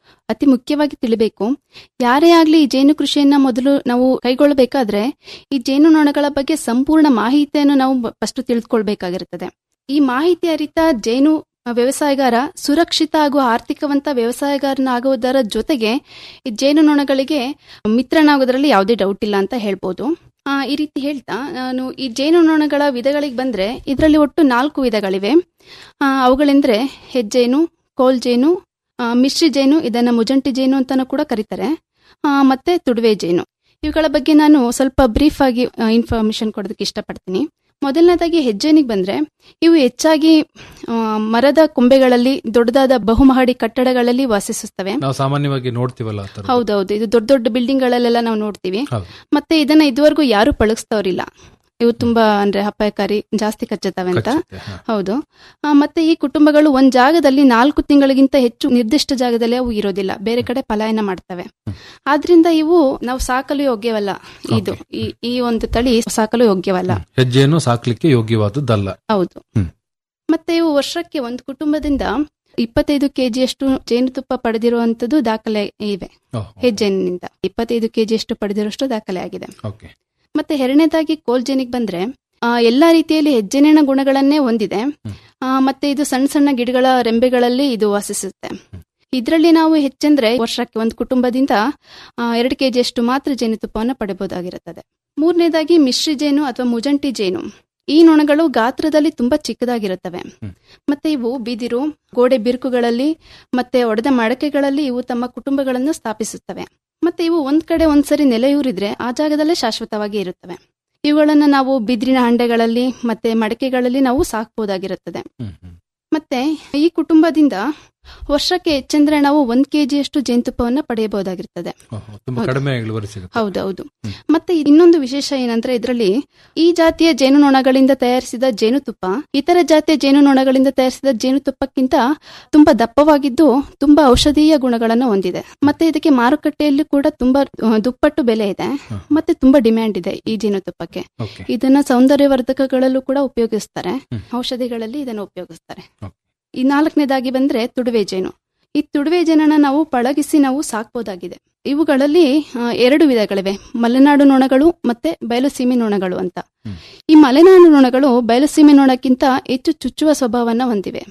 ಅತಿ ಮುಖ್ಯವಾಗಿ ತಿಳಿಬೇಕು ಯಾರೇ ಆಗ್ಲಿ ಈ ಜೇನು ಕೃಷಿಯನ್ನ ಮೊದಲು ನಾವು ಕೈಗೊಳ್ಳಬೇಕಾದ್ರೆ ಈ ಜೇನು ನೊಣಗಳ ಬಗ್ಗೆ ಸಂಪೂರ್ಣ ಮಾಹಿತಿಯನ್ನು ನಾವು ಫಸ್ಟ್ ತಿಳಿದುಕೊಳ್ಬೇಕಾಗಿರುತ್ತದೆ ಈ ಮಾಹಿತಿ ಅರಿತ ಜೇನು ವ್ಯವಸಾಯಗಾರ ಸುರಕ್ಷಿತ ಹಾಗೂ ಆರ್ಥಿಕವಂತ ವ್ಯವಸಾಯಗಾರನಾಗುವುದರ ಜೊತೆಗೆ ಈ ಜೇನು ನೊಣಗಳಿಗೆ ಮಿತ್ರನಾಗೋದ್ರಲ್ಲಿ ಯಾವುದೇ ಡೌಟ್ ಇಲ್ಲ ಅಂತ ಹೇಳ್ಬೋದು ಆ, ಈ ರೀತಿ ಹೇಳ್ತಾ ನಾನು ಈ ಜೇನು ನೊಣಗಳ ವಿಧಗಳಿಗೆ ಬಂದ್ರೆ ಇದರಲ್ಲಿ ಒಟ್ಟು ನಾಲ್ಕು ವಿಧಗಳಿವೆ ಆ, ಅವುಗಳೆಂದ್ರೆ ಹೆಜ್ಜೇನು ಕೋಲ್ ಜೇನು ಆ, ಮಿಶ್ರಿ ಜೇನು ಇದನ್ನ ಮುಜಂಟಿ ಜೇನು ಅಂತಾನೂ ಕೂಡ ಕರೀತಾರೆ ಆ, ಮತ್ತೆ ತುಡುವೆ ಜೇನು ಇವುಗಳ ಬಗ್ಗೆ ನಾನು ಸ್ವಲ್ಪ ಬ್ರೀಫ್ ಆಗಿ ಇನ್ಫಾರ್ಮೇಶನ್ ಕೊಡೋದಕ್ಕೆ ಇಷ್ಟಪಡ್ತೀನಿ ಮೊದಲನೇದಾಗಿ ಹೆಜ್ಜೇನಿಗೆ ಬಂದ್ರೆ ಇವು ಹೆಚ್ಚಾಗಿ ಆ, ಮರದ ಕೊಂಬೆಗಳಲ್ಲಿ ದೊಡ್ಡದಾದ ಬಹುಮಹಡಿ ಕಟ್ಟಡಗಳಲ್ಲಿ ವಾಸಿಸುತ್ತವೆ ನಾವು ಸಾಮಾನ್ಯವಾಗಿ ನೋಡ್ತೀವಲ್ಲ ಆ ಥರ ಹೌದೌದು ಇದು ದೊಡ್ಡ ದೊಡ್ಡ ಬಿಲ್ಡಿಂಗ್ ಗಳಲ್ಲೆಲ್ಲ ನಾವು ನೋಡ್ತೀವಿ ಹೌದು. ಮತ್ತೆ ಇದನ್ನ ಇದುವರೆಗೂ ಯಾರು ಪಳಗಿಸ್ತವ್ರಿಲ್ಲ ಇವು ತುಂಬಾ ಅಂದ್ರೆ ಅಪಾಯಕಾರಿ ಜಾಸ್ತಿ ಕಚ್ಚುತ್ತವೆ ಅಂತ ಕಚ್ಚುತ್ತೆ, ಹಾ. ಹೌದು ಆ, ಮತ್ತೆ ಈ ಕುಟುಂಬಗಳು ಒಂದ್ ಜಾಗದಲ್ಲಿ ನಾಲ್ಕು ತಿಂಗಳಿಗಿಂತ ಹೆಚ್ಚು ನಿರ್ದಿಷ್ಟ ಜಾಗದಲ್ಲಿ ಅವು ಇರೋದಿಲ್ಲ ಬೇರೆ ಕಡೆ ಪಲಾಯನ ಮಾಡ್ತವೆ ಆದ್ರಿಂದ ಇವು ನಾವು ಸಾಕಲು ಯೋಗ್ಯವಲ್ಲ ಇದು ಈ ಈ ಒಂದು ತಳಿ ಸಾಕಲು ಯೋಗ್ಯವಲ್ಲ ಹೆಜ್ಜೆಯನ್ನು ಸಾಕ್ಲಿಕ್ಕೆ ಯೋಗ್ಯವಾದದ್ದಲ್ಲ ಹೌದು ಹ್ಮ್. ಮತ್ತೆ ಇವು ವರ್ಷಕ್ಕೆ ಒಂದು ಕುಟುಂಬದಿಂದ ಇಪ್ಪತ್ತೈದು ಕೆಜಿಯಷ್ಟು ಜೇನುತುಪ್ಪ ಪಡೆದಿರುವಂತದ್ದು ದಾಖಲೆ ಇವೆ ಓಹ್. ಹೆಜ್ಜೆನಿಂದ ಇಪ್ಪತ್ತೈದು ಕೆಜಿಯಷ್ಟು ಪಡೆದಿರೋಷ್ಟು ದಾಖಲೆ ಆಗಿದೆ ಓಕೆ ಮತ್ತೆ ಎರಡನೇದಾಗಿ ಕೋಲ್ಜೆನಿಗೆ ಬಂದ್ರೆ ಆ, ಎಲ್ಲಾ ರೀತಿಯಲ್ಲಿ ಹೆಜ್ಜೆನಿನ ಗುಣಗಳನ್ನೇ ಹೊಂದಿದೆ ಆ, ಮತ್ತೆ ಇದು ಸಣ್ಣ ಸಣ್ಣ ಗಿಡಗಳ ರೆಂಬೆಗಳಲ್ಲಿ ಇದು ವಾಸಿಸುತ್ತೆ ಇದರಲ್ಲಿ ನಾವು ಹೆಚ್ಚೆಂದ್ರೆ ವರ್ಷಕ್ಕೆ ಒಂದು ಕುಟುಂಬದಿಂದ ಆ, ಎರಡು ಕೆಜಿಯಷ್ಟು ಮಾತ್ರ ಜೇನುತುಪ್ಪವನ್ನು ಪಡೆಯಬಹುದಾಗಿರುತ್ತದೆ ಮೂರನೇದಾಗಿ ಮಿಶ್ರಿ ಜೇನು ಅಥವಾ ಮುಜಂಟಿ ಜೇನು ಈ ನೊಣಗಳು ಗಾತ್ರದಲ್ಲಿ ತುಂಬಾ ಚಿಕ್ಕದಾಗಿರುತ್ತವೆ ಮತ್ತೆ ಇವು ಬಿದಿರು ಗೋಡೆ ಬಿರುಕುಗಳಲ್ಲಿ ಮತ್ತೆ ಒಡೆದ ಮಡಕೆಗಳಲ್ಲಿ ಇವು ತಮ್ಮ ಕುಟುಂಬಗಳನ್ನು ಸ್ಥಾಪಿಸುತ್ತವೆ ಮತ್ತೆ ಇವು ಒಂದ್ ಕಡೆ ಒಂದ್ಸರಿ ನೆಲೆಯೂರಿದ್ರೆ ಆ ಜಾಗದಲ್ಲೇ ಶಾಶ್ವತವಾಗಿ ಇರುತ್ತವೆ ಇವುಗಳನ್ನ ನಾವು ಬಿದಿರಿನ ಹಂಡೆಗಳಲ್ಲಿ ಮತ್ತೆ ಮಡಕೆಗಳಲ್ಲಿ ನಾವು ಸಾಕಬಹುದಾಗಿರುತ್ತದೆ ಮತ್ತೆ ಈ ಕುಟುಂಬದಿಂದ ವರ್ಷಕ್ಕೆ ಹೆಚ್ಚೆಂದ್ರೆ ನಾವು ಒಂದ್ ಕೆಜಿಯಷ್ಟು ಜೇನುತುಪ್ಪವನ್ನ ಪಡೆಯಬಹುದಾಗಿರುತ್ತದೆ ತುಂಬಾ ಹೌದು. ಕಡಿಮೆ ಇಳುವರಿ ಸಿಗುತ್ತೆ ಹೌದೌದು ಮತ್ತೆ ಇನ್ನೊಂದು ವಿಶೇಷ ಏನಂದ್ರೆ ಇದರಲ್ಲಿ ಈ ಜಾತಿಯ ಜೇನುನೊಣಗಳಿಂದ ತಯಾರಿಸಿದ ಜೇನುತುಪ್ಪ ಇತರ ಜಾತಿಯ ಜೇನುನೊಣಗಳಿಂದ ತಯಾರಿಸಿದ ಜೇನುತುಪ್ಪಕ್ಕಿಂತ ತುಂಬಾ ದಪ್ಪವಾಗಿದ್ದು ತುಂಬಾ ಔಷಧೀಯ ಗುಣಗಳನ್ನು ಹೊಂದಿದೆ ಮತ್ತೆ ಇದಕ್ಕೆ ಮಾರುಕಟ್ಟೆಯಲ್ಲಿ ಕೂಡ ತುಂಬಾ ಆ, ದುಪ್ಪಟ್ಟು ಬೆಲೆ ಇದೆ ಮತ್ತೆ ತುಂಬಾ ಡಿಮ್ಯಾಂಡ್ ಇದೆ ಈ ಜೇನುತುಪ್ಪಕ್ಕೆ ಓಕೆ ಇದನ್ನ ಸೌಂದರ್ಯವರ್ಧಕಗಳಲ್ಲೂ ಕೂಡ ಉಪಯೋಗಿಸ್ತಾರೆ ಔಷಧಿಗಳಲ್ಲಿ ಇದನ್ನು ಉಪಯೋಗಿಸ್ತಾರೆ ಈ ನಾಲ್ಕನೇದಾಗಿ ಬಂದ್ರೆ ತುಡುವೆ ಜೇನು ಈ ತುಡುವೆ ಜೇನನ್ನ ನಾವು ಪಳಗಿಸಿ ನಾವು ಸಾಕ್ಬೋದಾಗಿದೆ ಇವುಗಳಲ್ಲಿ ಆ, ಎರಡು ವಿಧಗಳಿವೆ ಮಲೆನಾಡು ನೊಣಗಳು ಮತ್ತೆ ಬಯಲುಸೀಮೆ ನೊಣಗಳು ಅಂತ ಈ ಮಲೆನಾಡು ನೊಣಗಳು ಬಯಲುಸೀಮೆ ನೊಣಕ್ಕಿಂತ ಹೆಚ್ಚು ಚುಚ್ಚುವ ಸ್ವಭಾವವನ್ನ ಹೊಂದಿವೆ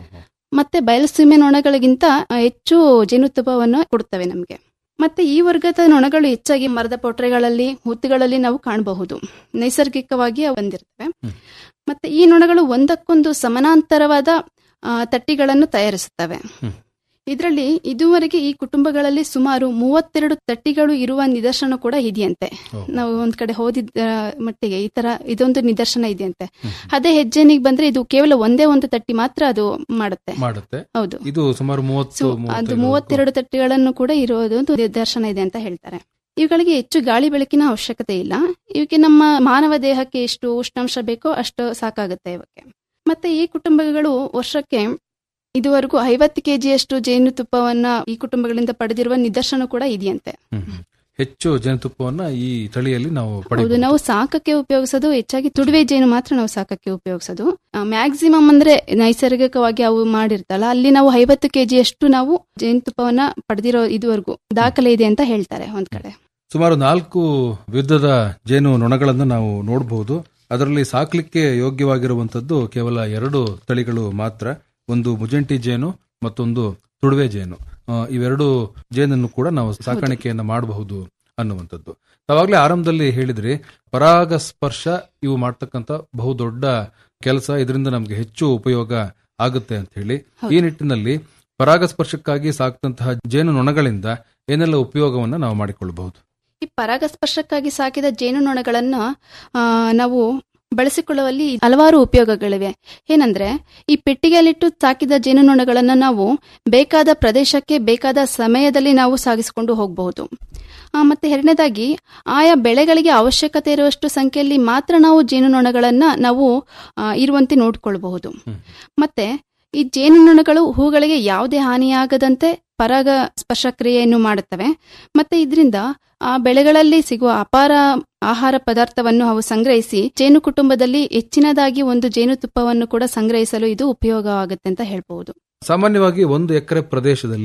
ಮತ್ತೆ ಬಯಲುಸೀಮೆ ನೊಣಗಳಿಗಿಂತ ಆ, ಹೆಚ್ಚು ಜೇನುತುಪ್ಪವನ್ನು ಕೊಡುತ್ತವೆ ನಮಗೆ ಮತ್ತೆ ಈ ವರ್ಗದ ನೊಣಗಳು ಹೆಚ್ಚಾಗಿ ಮರದ ಪೊಟ್ರೆಗಳಲ್ಲಿ ಹುತ್ತುಗಳಲ್ಲಿ ನಾವು ಕಾಣಬಹುದು ನೈಸರ್ಗಿಕವಾಗಿ ಅವು ಬಂದಿರ್ತವೆ ಮತ್ತೆ ಈ ನೊಣಗಳು ಒಂದಕ್ಕೊಂದು ಸಮಾನಾಂತರವಾದ ಆ, ತಟ್ಟಿಗಳನ್ನು ತಯಾರಿಸುತ್ತವೆ ಇದರಲ್ಲಿ ಇದುವರೆಗೆ ಈ ಕುಟುಂಬಗಳಲ್ಲಿ ಸುಮಾರು ಮೂವತ್ತೆರಡು ತಟ್ಟಿಗಳು ಇರುವ ನಿದರ್ಶನ ಕೂಡ ಇದೆಯಂತೆ ನಾವು ಒಂದ್ ಕಡೆ ಹೋದಿದ್ದ ಮಟ್ಟಿಗೆ ಈ ತರ ಇದೊಂದು ನಿದರ್ಶನ ಇದೆಯಂತೆ ಅದೇ ಹೆಜ್ಜೆನಿಗೆ ಬಂದ್ರೆ ಇದು ಕೇವಲ ಒಂದೇ ಒಂದು ತಟ್ಟಿ ಮಾತ್ರ ಅದು ಮಾಡುತ್ತೆ ಮಾಡುತ್ತೆ ಹೌದು ಇದು ಸುಮಾರು ಮೂವತ್ತು ಸೊ, ಅದು ಮೂವತ್ತೈದು ಮೂವತ್ತೆರಡು ತಟ್ಟಿಗಳನ್ನು ಕೂಡ ಇರೋದು ಒಂದು ನಿದರ್ಶನ ಇದೆ ಅಂತ ಹೇಳ್ತಾರೆ ಇವುಗಳಿಗೆ ಹೆಚ್ಚು ಗಾಳಿ ಬೆಳಕಿನ ಅವಶ್ಯಕತೆ ಇಲ್ಲ ಇವಕ್ಕೆ ನಮ್ಮ ಮಾನವ ದೇಹಕ್ಕೆ ಎಷ್ಟು ಉಷ್ಣಾಂಶ ಬೇಕೋ ಅಷ್ಟು ಸಾಕಾಗುತ್ತೆ ಇವಕ್ಕೆ ಮತ್ತೆ ಈ ಕುಟುಂಬಗಳು ವರ್ಷಕ್ಕೆ ಇದುವರೆಗೂ ಐವತ್ತು ಕೆಜಿಯಷ್ಟು ಜೇನುತುಪ್ಪವನ್ನ ಈ ಕುಟುಂಬಗಳಿಂದ ಪಡೆದಿರುವ ನಿದರ್ಶನ ಕೂಡ ಇದೆಯಂತೆ ಹೆಚ್ಚು ಜೇನುತುಪ್ಪವನ್ನ ಈ ತಳಿಯಲ್ಲಿ ನಾವು ಹೌದು ಪಡೆಯಬಹುದು ನಾವು ಸಾಕಕ್ಕೆ ಉಪಯೋಗಿಸೋದು ಹೆಚ್ಚಾಗಿ ತುಡುವೆ ಜೇನು ಮಾತ್ರ ನಾವು ಸಾಕಕ್ಕೆ ಉಪಯೋಗಿಸೋದು ಮ್ಯಾಕ್ಸಿಮಮ್ ಅಂದ್ರೆ ನೈಸರ್ಗಿಕವಾಗಿ ಅವು ಮಾಡಿರ್ತಲ್ಲ ಅಲ್ಲಿ ನಾವು ಐವತ್ತು ಕೆಜಿಯಷ್ಟು ನಾವು ಜೇನುತುಪ್ಪವನ್ನ ಪಡೆದಿರೋ ಇದುವರೆಗೂ ದಾಖಲೆ ಇದೆ ಅಂತ ಹೇಳ್ತಾರೆ ಒಂದ್ ಕಡೆ ಸುಮಾರು ನಾಲ್ಕು ವಿಧದ ಜೇನು ನೊಣಗಳನ್ನು ನಾವು ನೋಡಬಹುದು ಅದರಲ್ಲಿ ಸಾಕ್ಲಿಕ್ಕೆ ಯೋಗ್ಯವಾಗಿರುವಂತದ್ದು ಕೇವಲ ಎರಡು ತಳಿಗಳು ಮಾತ್ರ ಒಂದು ಮುಜಂಟಿ ಜೇನು ಮತ್ತೊಂದು ತುಡುವೆ ಜೇನು ಆ, ಇವೆರಡು ಜೇನನ್ನು ಕೂಡ ನಾವು ಸಾಕಾಣಿಕೆಯನ್ನ ಮಾಡಬಹುದು ಅನ್ನುವಂಥದ್ದು ತಾವಾಗ್ಲೇ ಆರಂಭದಲ್ಲಿ ಹೇಳಿದ್ರಿ ಪರಾಗಸ್ಪರ್ಶ ಇವು ಮಾಡ್ತಕ್ಕಂಥ ಬಹುದೊಡ್ಡ ಕೆಲಸ ಇದರಿಂದ ನಮ್ಗೆ ಹೆಚ್ಚು ಉಪಯೋಗ ಆಗುತ್ತೆ ಅಂತ ಹೇಳಿ ಈ ನಿಟ್ಟಿನಲ್ಲಿ ಪರಾಗಸ್ಪರ್ಶಕ್ಕಾಗಿ ಸಾಕ್ತಂತಹ ಜೇನು ನೊಣಗಳಿಂದ ಏನೆಲ್ಲ ಉಪಯೋಗವನ್ನ ನಾವು ಮಾಡಿಕೊಳ್ಳಬಹುದು ಈ ಪರಾಗಸ್ಪರ್ಶಕ್ಕಾಗಿ ಸಾಕಿದ ಜೇನುನೊಣಗಳನ್ನ ಆ, ನಾವು ಬಳಸಿಕೊಳ್ಳುವಲ್ಲಿ ಹಲವಾರು ಉಪಯೋಗಗಳಿವೆ ಏನಂದ್ರೆ ಈ ಪೆಟ್ಟಿಗೆಯಲ್ಲಿಟ್ಟು ಸಾಕಿದ ಜೇನುನೊಣಗಳನ್ನ ನಾವು ಬೇಕಾದ ಪ್ರದೇಶಕ್ಕೆ ಬೇಕಾದ ಸಮಯದಲ್ಲಿ ನಾವು ಸಾಗಿಸಿಕೊಂಡು ಹೋಗಬಹುದು ಆ, ಮತ್ತೆ ಎರಡನೇದಾಗಿ ಆಯಾ ಬೆಳೆಗಳಿಗೆ ಅವಶ್ಯಕತೆ ಇರುವಷ್ಟು ಸಂಖ್ಯೆಯಲ್ಲಿ ಮಾತ್ರ ನಾವು ಜೇನುನೊಣಗಳನ್ನ ನಾವು ಆ, ಇರುವಂತೆ ನೋಡಿಕೊಳ್ಳಬಹುದು ಮತ್ತೆ ಈ ಜೇನುನೊಣಗಳು ಹೂಗಳಿಗೆ ಯಾವುದೇ ಹಾನಿಯಾಗದಂತೆ ಪರಾಗ ಸ್ಪರ್ಶ ಕ್ರಿಯೆಯನ್ನು ಮಾಡುತ್ತವೆ ಮತ್ತೆ ಇದರಿಂದ ಆ ಬೆಳೆಗಳಲ್ಲಿ ಸಿಗುವ ಅಪಾರ ಆಹಾರ ಪದಾರ್ಥವನ್ನು ಅವು ಸಂಗ್ರಹಿಸಿ ಜೇನು ಕುಟುಂಬದಲ್ಲಿ ಹೆಚ್ಚಿನದಾಗಿ ಒಂದು ಜೇನುತುಪ್ಪವನ್ನು ಕೂಡ ಸಂಗ್ರಹಿಸಲು ಇದು ಉಪಯೋಗವಾಗುತ್ತೆ ಅಂತ ಹೇಳ್ಬಹುದು ಸಾಮಾನ್ಯವಾಗಿ ಒಂದು ಎಕರೆ ಪ್ರದೇಶದಲ್ಲಿ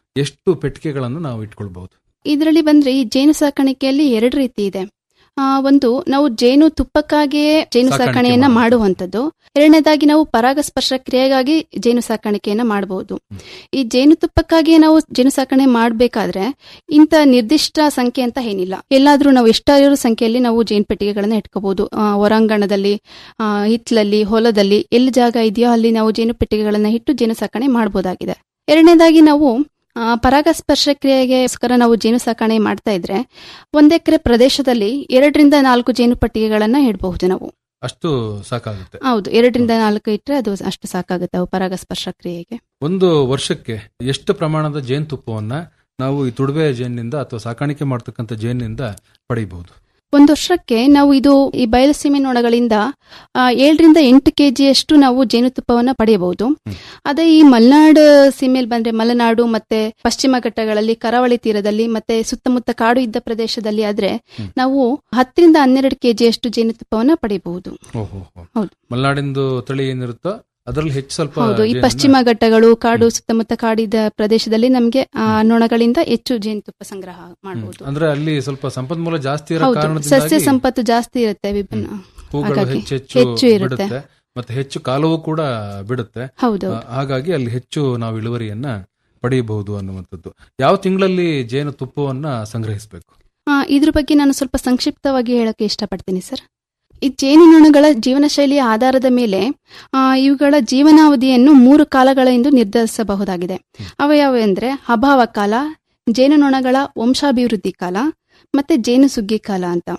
ಎಷ್ಟು ಪೆಟ್ಟಿಗೆಗಳನ್ನು ನಾವು ಇಟ್ಕೊಳ್ಬಹುದು ಇದರಲ್ಲಿ ಬಂದ್ರೆ ಈ ಜೇನು ಸಾಕಾಣಿಕೆಯಲ್ಲಿ ಎರಡು ರೀತಿ ಇದೆ ಆ, ಒಂದು ನಾವು ಜೇನು ತುಪ್ಪಕ್ಕಾಗಿಯೇ ಜೇನು ಸಾಕಾಣಿಕೆ ಸಾಕಣೆಯನ್ನ ಮಾಡೋದು. ಮಾಡುವಂಥದ್ದು ಎರಡನೇದಾಗಿ ನಾವು ಪರಾಗಸ್ಪರ್ಶ ಕ್ರಿಯೆಗಾಗಿ ಜೇನು ಸಾಕಾಣಿಕೆಯನ್ನ ಮಾಡಬಹುದು ಈ ಜೇನು ತುಪ್ಪಕ್ಕಾಗಿಯೇ ನಾವು ಜೇನು ಸಾಕಣೆ ಮಾಡಬೇಕಾದ್ರೆ ಇಂಥ ನಿರ್ದಿಷ್ಟ ಸಂಖ್ಯೆ ಅಂತ ಏನಿಲ್ಲ ಎಲ್ಲಾದ್ರೂ ನಾವು ಎಷ್ಟಾದರೂ ಸಂಖ್ಯೆಯಲ್ಲಿ ನಾವು ಜೇನು ಪೆಟ್ಟಿಗೆಗಳನ್ನ ಇಟ್ಕೋಬಹುದು ಆ, ಹೊರಾಂಗಣದಲ್ಲಿ ಆ, ಹಿತ್ಲಲ್ಲಿ ಹೊಲದಲ್ಲಿ ಎಲ್ಲಿ ಜಾಗ ಇದೆಯೋ ಅಲ್ಲಿ ನಾವು ಜೇನು ಪೆಟ್ಟಿಗೆಗಳನ್ನ ಇಟ್ಟು ಜೇನು ಸಾಕಣೆ ಮಾಡಬಹುದಾಗಿದೆ ಎರಡನೇದಾಗಿ ನಾವು ಆ, ಪರಾಗಸ್ಪರ್ಶ ಕ್ರಿಯೆಗೋಸ್ಕರ ನಾವು ಜೇನು ಸಾಕಣೆ ಮಾಡ್ತಾ ಇದ್ರೆ ಒಂದ್ ಎಕರೆ ಪ್ರದೇಶದಲ್ಲಿ ಎರಡರಿಂದ ನಾಲ್ಕು ಜೇನು ಪೆಟ್ಟಿಗೆಗಳನ್ನ ಇಡಬಹುದು ನಾವು ಅಷ್ಟು ಸಾಕಾಗುತ್ತೆ ಹೌದು ಎರಡರಿಂದ ನಾಲ್ಕು ಇಟ್ರೆ ಅದು ಅಷ್ಟು ಸಾಕಾಗುತ್ತೆ ಅವು ಪರಾಗಸ್ಪರ್ಶ ಕ್ರಿಯೆಗೆ ಒಂದು ವರ್ಷಕ್ಕೆ ಎಷ್ಟು ಪ್ರಮಾಣದ ಜೇನುತುಪ್ಪವನ್ನ ನಾವು ಈ ತುಡುವೆ ಜೇನಿನಿಂದ ಅಥವಾ ಸಾಕಾಣಿಕೆ ಮಾಡ್ತಕ್ಕಂಥ ಜೇನಿನಿಂದ ಪಡೆಯಬಹುದು ಒಂದು ವರ್ಷಕ್ಕೆ ನಾವು ಇದು ಈ ಬಯಲುಸೀಮೆ ನೊಣಗಳಿಂದ ಆ, ಏಳರಿಂದ ಎಂಟು ಕೆಜಿಯಷ್ಟು ನಾವು ಜೇನುತುಪ್ಪವನ್ನ ಪಡೆಯಬಹುದು ಅದೇ ಈ ಮಲೆನಾಡು ಸೀಮೆಯಲ್ಲಿ ಬಂದ್ರೆ ಮಲೆನಾಡು ಮತ್ತೆ ಪಶ್ಚಿಮ ಘಟ್ಟಗಳಲ್ಲಿ ಕರಾವಳಿ ತೀರದಲ್ಲಿ ಮತ್ತೆ ಸುತ್ತಮುತ್ತ ಕಾಡು ಇದ್ದ ಪ್ರದೇಶದಲ್ಲಿ ಆದ್ರೆ ನಾವು ಹತ್ತರಿಂದ ಹನ್ನೆರಡು ಕೆಜಿಯಷ್ಟು ಜೇನುತುಪ್ಪವನ್ನ ಪಡೆಯಬಹುದು ಓಹೋ ಹೌದು. ಮಲೆನಾಡಿಂದು ತಳಿ ಏನಿರುತ್ತೋ ಅದರಲ್ಲಿ ಹೆಚ್ಚು ಸ್ವಲ್ಪ ಹೌದು ಈ ಜೇನನ್ನ- ಪಶ್ಚಿಮ ಘಟ್ಟಗಳು ಕಾಡು ಸುತ್ತಮುತ್ತ ಕಾಡಿದ ಪ್ರದೇಶದಲ್ಲಿ ನಮಗೆ ಆ ನೊಣಗಳಿಂದ ಹೆಚ್ಚು ಜೇನುತುಪ್ಪ ಸಂಗ್ರಹ ಮಾಡಬಹುದು ಅಂದ್ರೆ ಅಲ್ಲಿ ಸ್ವಲ್ಪ ಸಂಪನ್ಮೂಲ ಜಾಸ್ತಿ ಇರೋ ಹೌದು ಸಸ್ಯ ಕಾರಣದಿಂದಾಗಿ ಸಂಪತ್ತು ಜಾಸ್ತಿ ಇರುತ್ತೆ ವಿಭಿನ್ನ ಹೂಗಳು ಹಾಗಾಗಿ ಹೆಚ್ಚು ಹೆಚ್ಚು ಹೆಚ್ಚು ಇರುತ್ತೆ ಬಿಡುತ್ತೆ ಮತ್ತೆ ಹೆಚ್ಚು ಕಾಲವು ಕೂಡ ಬಿಡುತ್ತೆ ಹೌದು. ಆ, ಹಾಗಾಗಿ ಅಲ್ಲಿ ಹೆಚ್ಚು ನಾವು ಇಳುವರಿಯನ್ನ ಪಡೆಯಬಹುದು ಅನ್ನುವಂಥದ್ದು ಯಾವ ತಿಂಗಳಲ್ಲಿ ಜೇನು ತುಪ್ಪವನ್ನ ಸಂಗ್ರಹಿಸಬೇಕು ಆ, ಇದ್ರ ಬಗ್ಗೆ ನಾನು ಸ್ವಲ್ಪ ಸಂಕ್ಷಿಪ್ತವಾಗಿ ಹೇಳಕ್ಕೆ ಇಷ್ಟಪಡ್ತೀನಿ ಸರ್ ಈ ಜೇನುನೊಣಗಳ ಜೀವನ ಶೈಲಿಯ ಆಧಾರದ ಮೇಲೆ ಆ, ಇವುಗಳ ಜೀವನಾವಧಿಯನ್ನು ಮೂರು ಕಾಲಗಳೆಂದು ನಿರ್ಧರಿಸಬಹುದಾಗಿದೆ ಅವ ಯಾವ ಅಂದ್ರೆ ಅಭಾವ ಕಾಲ ಜೇನುನೊಣಗಳ ವಂಶಾಭಿವೃದ್ಧಿ ಕಾಲ ಮತ್ತೆ ಜೇನು ಸುಗ್ಗಿ ಕಾಲ ಅಂತ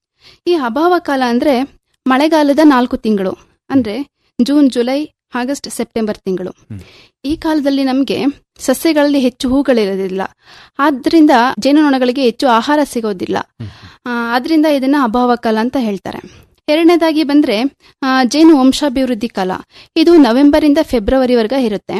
ಈ ಅಭಾವ ಕಾಲ ಅಂದ್ರೆ ಮಳೆಗಾಲದ ನಾಲ್ಕು ತಿಂಗಳು ಅಂದ್ರೆ ಜೂನ್ ಜುಲೈ ಆಗಸ್ಟ್ ಸೆಪ್ಟೆಂಬರ್ ತಿಂಗಳು ಈ ಕಾಲದಲ್ಲಿ ನಮಗೆ ಸಸ್ಯಗಳಲ್ಲಿ ಹೆಚ್ಚು ಹೂಗಳಿರೋದಿಲ್ಲ ಆದ್ರಿಂದ ಜೇನುನೊಣಗಳಿಗೆ ಹೆಚ್ಚು ಆಹಾರ ಸಿಗೋದಿಲ್ಲ ಆ, ಆದ್ರಿಂದ ಇದನ್ನ ಅಭಾವ ಕಾಲ ಅಂತ ಹೇಳ್ತಾರೆ ಎರಡನೇದಾಗಿ ಬಂದ್ರೆ ಆ, ಜೇನು ವಂಶಾಭಿವೃದ್ಧಿ ಕಾಲ ಇದು ನವೆಂಬರ್ ಇಂದ ಫೆಬ್ರವರಿವರೆಗೆ ಇರುತ್ತೆ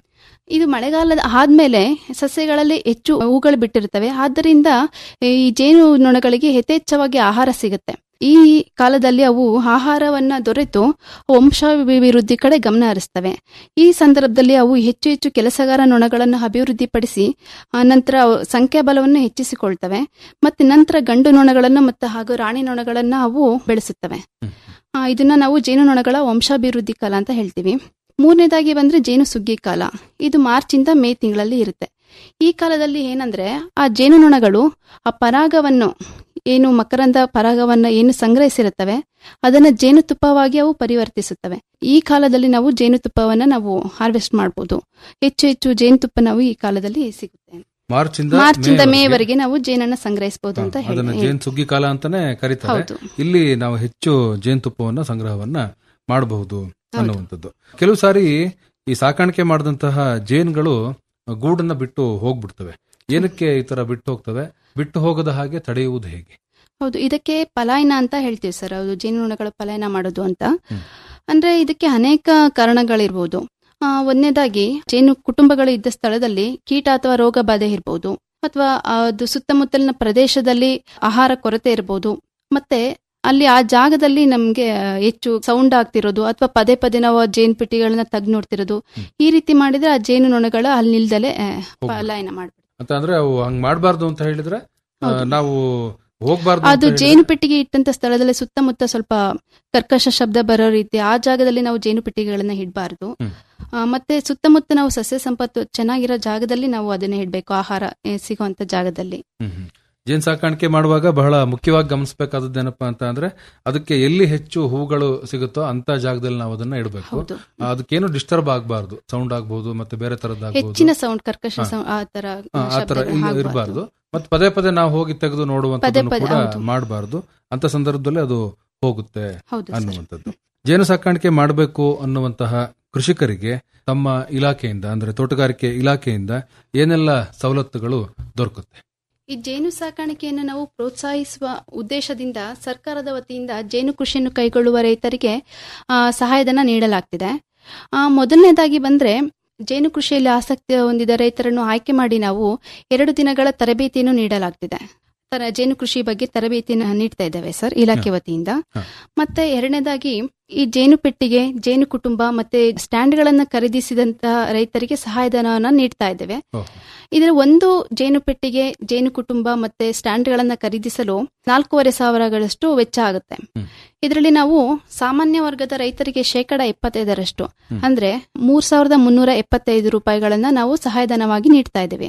ಇದು ಮಳೆಗಾಲದ ಆದ್ಮೇಲೆ ಸಸ್ಯಗಳಲ್ಲಿ ಹೆಚ್ಚು ಹೂಗಳು ಬಿಟ್ಟಿರ್ತವೆ ಆದ್ದರಿಂದ ಈ ಜೇನು ನೊಣಗಳಿಗೆ ಯಥೇಚ್ಛವಾಗಿ ಆಹಾರ ಸಿಗುತ್ತೆ ಈ ಕಾಲದಲ್ಲಿ ಅವು ಆಹಾರವನ್ನ ದೊರೆತು ವಂಶಾಭಿವೃದ್ಧಿ ಕಡೆ ಗಮನ ಹರಿಸ್ತವೆ ಈ ಸಂದರ್ಭದಲ್ಲಿ ಅವು ಹೆಚ್ಚು ಹೆಚ್ಚು ಕೆಲಸಗಾರ ನೊಣಗಳನ್ನು ಅಭಿವೃದ್ಧಿಪಡಿಸಿ ಆ ನಂತರ ಅವು ಸಂಖ್ಯಾಬಲವನ್ನು ಹೆಚ್ಚಿಸಿಕೊಳ್ತವೆ ಮತ್ತೆ ನಂತರ ಗಂಡು ನೊಣಗಳನ್ನು ಮತ್ತು ಹಾಗೂ ರಾಣಿ ನೊಣಗಳನ್ನ ಅವು ಬೆಳೆಸುತ್ತವೆ ಆ, ಇದನ್ನ ನಾವು ಜೇನು ನೊಣಗಳ ವಂಶಾಭಿವೃದ್ಧಿ ಕಾಲ ಅಂತ ಹೇಳ್ತೀವಿ ಮೂರನೇದಾಗಿ ಬಂದ್ರೆ ಜೇನು ಸುಗ್ಗಿ ಕಾಲ ಇದು ಮಾರ್ಚ್ ಇಂದ ಮೇ ತಿಂಗಳಲ್ಲಿ ಇರುತ್ತೆ ಈ ಕಾಲದಲ್ಲಿ ಏನಂದ್ರೆ ಆ ಜೇನುನೊಣಗಳು ಆ ಪರಾಗವನ್ನು ಏನು ಮಕರಂದ ಪರಾಗವನ್ನ ಏನು ಸಂಗ್ರಹಿಸಿರುತ್ತವೆ ಅದನ್ನ ಜೇನುತುಪ್ಪವಾಗಿ ಅವು ಪರಿವರ್ತಿಸುತ್ತವೆ ಈ ಕಾಲದಲ್ಲಿ ನಾವು ಜೇನುತುಪ್ಪವನ್ನ ನಾವು ಹಾರ್ವೆಸ್ಟ್ ಮಾಡಬಹುದು ಹೆಚ್ಚು ಹೆಚ್ಚು ಜೇನುತುಪ್ಪ ನಾವು ಈ ಕಾಲದಲ್ಲಿ ಸಿಗುತ್ತೆ ಮಾರ್ಚ್ ಇಂದ ಮಾರ್ಚ್ ಇಂದ ಮೇವರೆಗೆ ಮೇವರೆಗೆ ನಾವು ಜೇನನ್ನ ಸಂಗ್ರಹಿಸಬಹುದು ಅಂತ ಅದನ್ನ ಹೇಳಿ ಜೇನು ಸುಗ್ಗಿ ಕಾಲ ಅಂತಾನೆ ಕರೀತಾರೆ ಹೌದು. ಇಲ್ಲಿ ನಾವು ಹೆಚ್ಚು ಜೇನುತುಪ್ಪವನ್ನ ಸಂಗ್ರಹವನ್ನ ಮಾಡಬಹುದು ಅನ್ನುವಂಥದ್ದು ಕೆಲವು ಸಾರಿ ಈ ಸಾಕಾಣಿಕೆ ಮಾಡಿದಂತಹ ಜೇನುಗಳು ಗೂಡನ್ನ ಬಿಟ್ಟು ಹೋಗ್ಬಿಡ್ತವೆ ಏನಕ್ಕೆ ಈ ತರ ಬಿಟ್ಟು ಹೋಗ್ತವೆ ಬಿಟ್ಟು ಹೋಗದ ಹಾಗೆ ತಡೆಯುವುದು ಹೇಗೆ ಹೌದು ಇದಕ್ಕೆ ಪಲಾಯನ ಅಂತ ಹೇಳ್ತೀವಿ ಸರ್ ಅದು ಜೇನುನೊಣಗಳ ಪಲಾಯನ ಮಾಡೋದು ಅಂತ ಅಂದ್ರೆ ಇದಕ್ಕೆ ಅನೇಕ ಕಾರಣಗಳಿರ್ಬೋದು ಆ, ಒಂದನೇದಾಗಿ ಜೇನು ಕುಟುಂಬಗಳು ಇದ್ದ ಸ್ಥಳದಲ್ಲಿ ಕೀಟ ಅಥವಾ ರೋಗ ಬಾಧೆ ಇರ್ಬೋದು ಅಥವಾ ಅದು ಸುತ್ತಮುತ್ತಲಿನ ಪ್ರದೇಶದಲ್ಲಿ ಆಹಾರ ಕೊರತೆ ಇರ್ಬೋದು ಮತ್ತೆ ಅಲ್ಲಿ ಆ ಜಾಗದಲ್ಲಿ ನಮ್ಗೆ ಆ, ಹೆಚ್ಚು ಸೌಂಡ್ ಆಗ್ತಿರೋದು ಅಥವಾ ಪದೇ ಪದೇ ನಾವು ಆ ಜೇನು ಪೆಟ್ಟಿಗಳನ್ನ ತೆಗ್ದು ನೋಡ್ತಿರೋದು ಈ ರೀತಿ ಮಾಡಿದ್ರೆ ಆ ಜೇನು ನೊಣಗಳ ಅಲ್ಲಿ ನಿಲ್ದಲೆ ಆ, ಪಲಾಯನ ಮಾಡ್ಬಿಡುತ್ತೆ ಅಂತ ಅಂದ್ರೆ ಅವು ಹಂಗ್ ಮಾಡಬಾರ್ದು ಅಂತ ಹೇಳಿದ್ರೆ ಆ, ನಾವು ಹೋಗ್ಬಾರ್ದು ಅಂತ ಅದು ಹೇಳಿದ್ರೆ- ಜೇನು ಪೆಟ್ಟಿಗೆ ಇಟ್ಟಂತ ಸ್ಥಳದಲ್ಲಿ ಸುತ್ತಮುತ್ತ ಸ್ವಲ್ಪ ಕರ್ಕಶ ಶಬ್ದ ಬರೋ ರೀತಿ ಆ ಜಾಗದಲ್ಲಿ ನಾವು ಜೇನು ಪೆಟ್ಟಿಗೆಗಳನ್ನ ಇಡಬಾರ್ದು ಮತ್ತೆ ಸುತ್ತಮುತ್ತ ನಾವು ಸಸ್ಯ ಸಂಪತ್ತು ಚೆನ್ನಾಗಿರೋ ಜಾಗದಲ್ಲಿ ನಾವು ಅದನ್ನ ಇಡಬೇಕು ಆಹಾರ ಏ, ಸಿಗುವಂತ ಜಾಗದಲ್ಲಿ ಹ್ಮ್ ಹ್ಮ್. ಜೇನ್ ಸಾಕಾಣಿಕೆ ಮಾಡುವಾಗ ಬಹಳ ಮುಖ್ಯವಾಗಿ ಗಮನಿಸಬೇಕಾದದ್ದೇನಪ್ಪಾ ಅಂತ ಅಂದ್ರೆ ಅದಕ್ಕೆ ಎಲ್ಲಿ ಹೆಚ್ಚು ಹೂಗಳು ಸಿಗುತ್ತೋ ಅಂತ ಜಾಗದಲ್ಲಿ ನಾವು ಅದನ್ನ ಇಡಬೇಕು ಹೌದು. ಅದಕ್ಕೇನು ಡಿಸ್ಟರ್ಬ್ ಆಗಬಾರ್ದು ಸೌಂಡ್ ಆಗ್ಬಹುದು ಮತ್ತೆ ಬೇರೆ ತರದ್ದಾಗಬಹುದು ಹೆಚ್ಚಿನ ಸೌಂಡ್ ಕರ್ಕಶ sound ಆ ತರ ಆ ತರ ಶಬ್ದಗಳು ಆಗ್ಬಾರ್ದು. ಇರಬಾರ್ದು ಮತ್ತೆ ಪದೇ ಪದೇ ನಾವು ಹೋಗಿ ತೆಗೆದು ನೋಡುವಂತದ್ದನ್ನು ಪದೇ, ಕೂಡ ಹೌದು. ಮಾಡಬಾರ್ದು ಅಂತ ಸಂದರ್ಭದಲ್ಲಿ ಅದು ಹೋಗುತ್ತೆ ಹೌದು ಸರ್. ಅನ್ನುವಂಥದ್ದು ಜೇನು ಸಾಕಾಣಿಕೆ ಮಾಡಬೇಕು ಅನ್ನುವಂತಹ ಕೃಷಿಕರಿಗೆ ತಮ್ಮ ಇಲಾಖೆಯಿಂದ ಅಂದ್ರೆ ತೋಟಗಾರಿಕೆ ಇಲಾಖೆಯಿಂದ ಏನೆಲ್ಲ ಸವಲತ್ತುಗಳು ದೊರಕುತ್ತೆ ಈ ಜೇನು ಸಾಕಾಣಿಕೆಯನ್ನು ನಾವು ಪ್ರೋತ್ಸಾಹಿಸುವ ಉದ್ದೇಶದಿಂದ ಸರ್ಕಾರದ ವತಿಯಿಂದ ಜೇನು ಕೃಷಿಯನ್ನು ಕೈಗೊಳ್ಳುವ ರೈತರಿಗೆ ಆ, ಸಹಾಯಧನ ನೀಡಲಾಗ್ತಿದೆ ಆ, ಮೊದಲನೇದಾಗಿ ಬಂದ್ರೆ ಜೇನು ಕೃಷಿಯಲ್ಲಿ ಆಸಕ್ತಿ ಹೊಂದಿದ ರೈತರನ್ನು ಆಯ್ಕೆ ಮಾಡಿ ನಾವು ಎರಡು ದಿನಗಳ ತರಬೇತಿಯನ್ನು ನೀಡಲಾಗ್ತಿದೆ ತರ ಜೇನು ಕೃಷಿ ಬಗ್ಗೆ ತರಬೇತಿಯನ್ನು ನೀಡ್ತಾ ಇದ್ದೇವೆ ಸರ್ ಇಲಾಖೆ ವತಿಯಿಂದ ಮತ್ತೆ ಎರಡನೇದಾಗಿ ಈ ಜೇನು ಪೆಟ್ಟಿಗೆ ಜೇನು ಕುಟುಂಬ ಮತ್ತೆ ಸ್ಟ್ಯಾಂಡ್ಗಳನ್ನ ಖರೀದಿಸಿದಂತಹ ರೈತರಿಗೆ ಸಹಾಯಧನವನ್ನ ನೀಡ್ತಾ ಇದ್ದೇವೆ ಇದರ ಒಂದು ಜೇನು ಪೆಟ್ಟಿಗೆ ಜೇನು ಕುಟುಂಬ ಮತ್ತೆ ಸ್ಟ್ಯಾಂಡ್ಗಳನ್ನ ಖರೀದಿಸಲು ನಾಲ್ಕೂವರೆ ಸಾವಿರಗಳಷ್ಟು ವೆಚ್ಚ ಆಗುತ್ತೆ ಇದರಲ್ಲಿ ನಾವು ಸಾಮಾನ್ಯ ವರ್ಗದ ರೈತರಿಗೆ ಶೇಕಡ ಎಪ್ಪತ್ತೈದರಷ್ಟು ಅಂದ್ರೆ ಮೂರ್ ಸಾವಿರದ ಮುನ್ನೂರ ಎಪ್ಪತ್ತೈದು ರೂಪಾಯಿಗಳನ್ನ ನಾವು ಸಹಾಯಧನವಾಗಿ ನೀಡ್ತಾ ಇದ್ದೇವೆ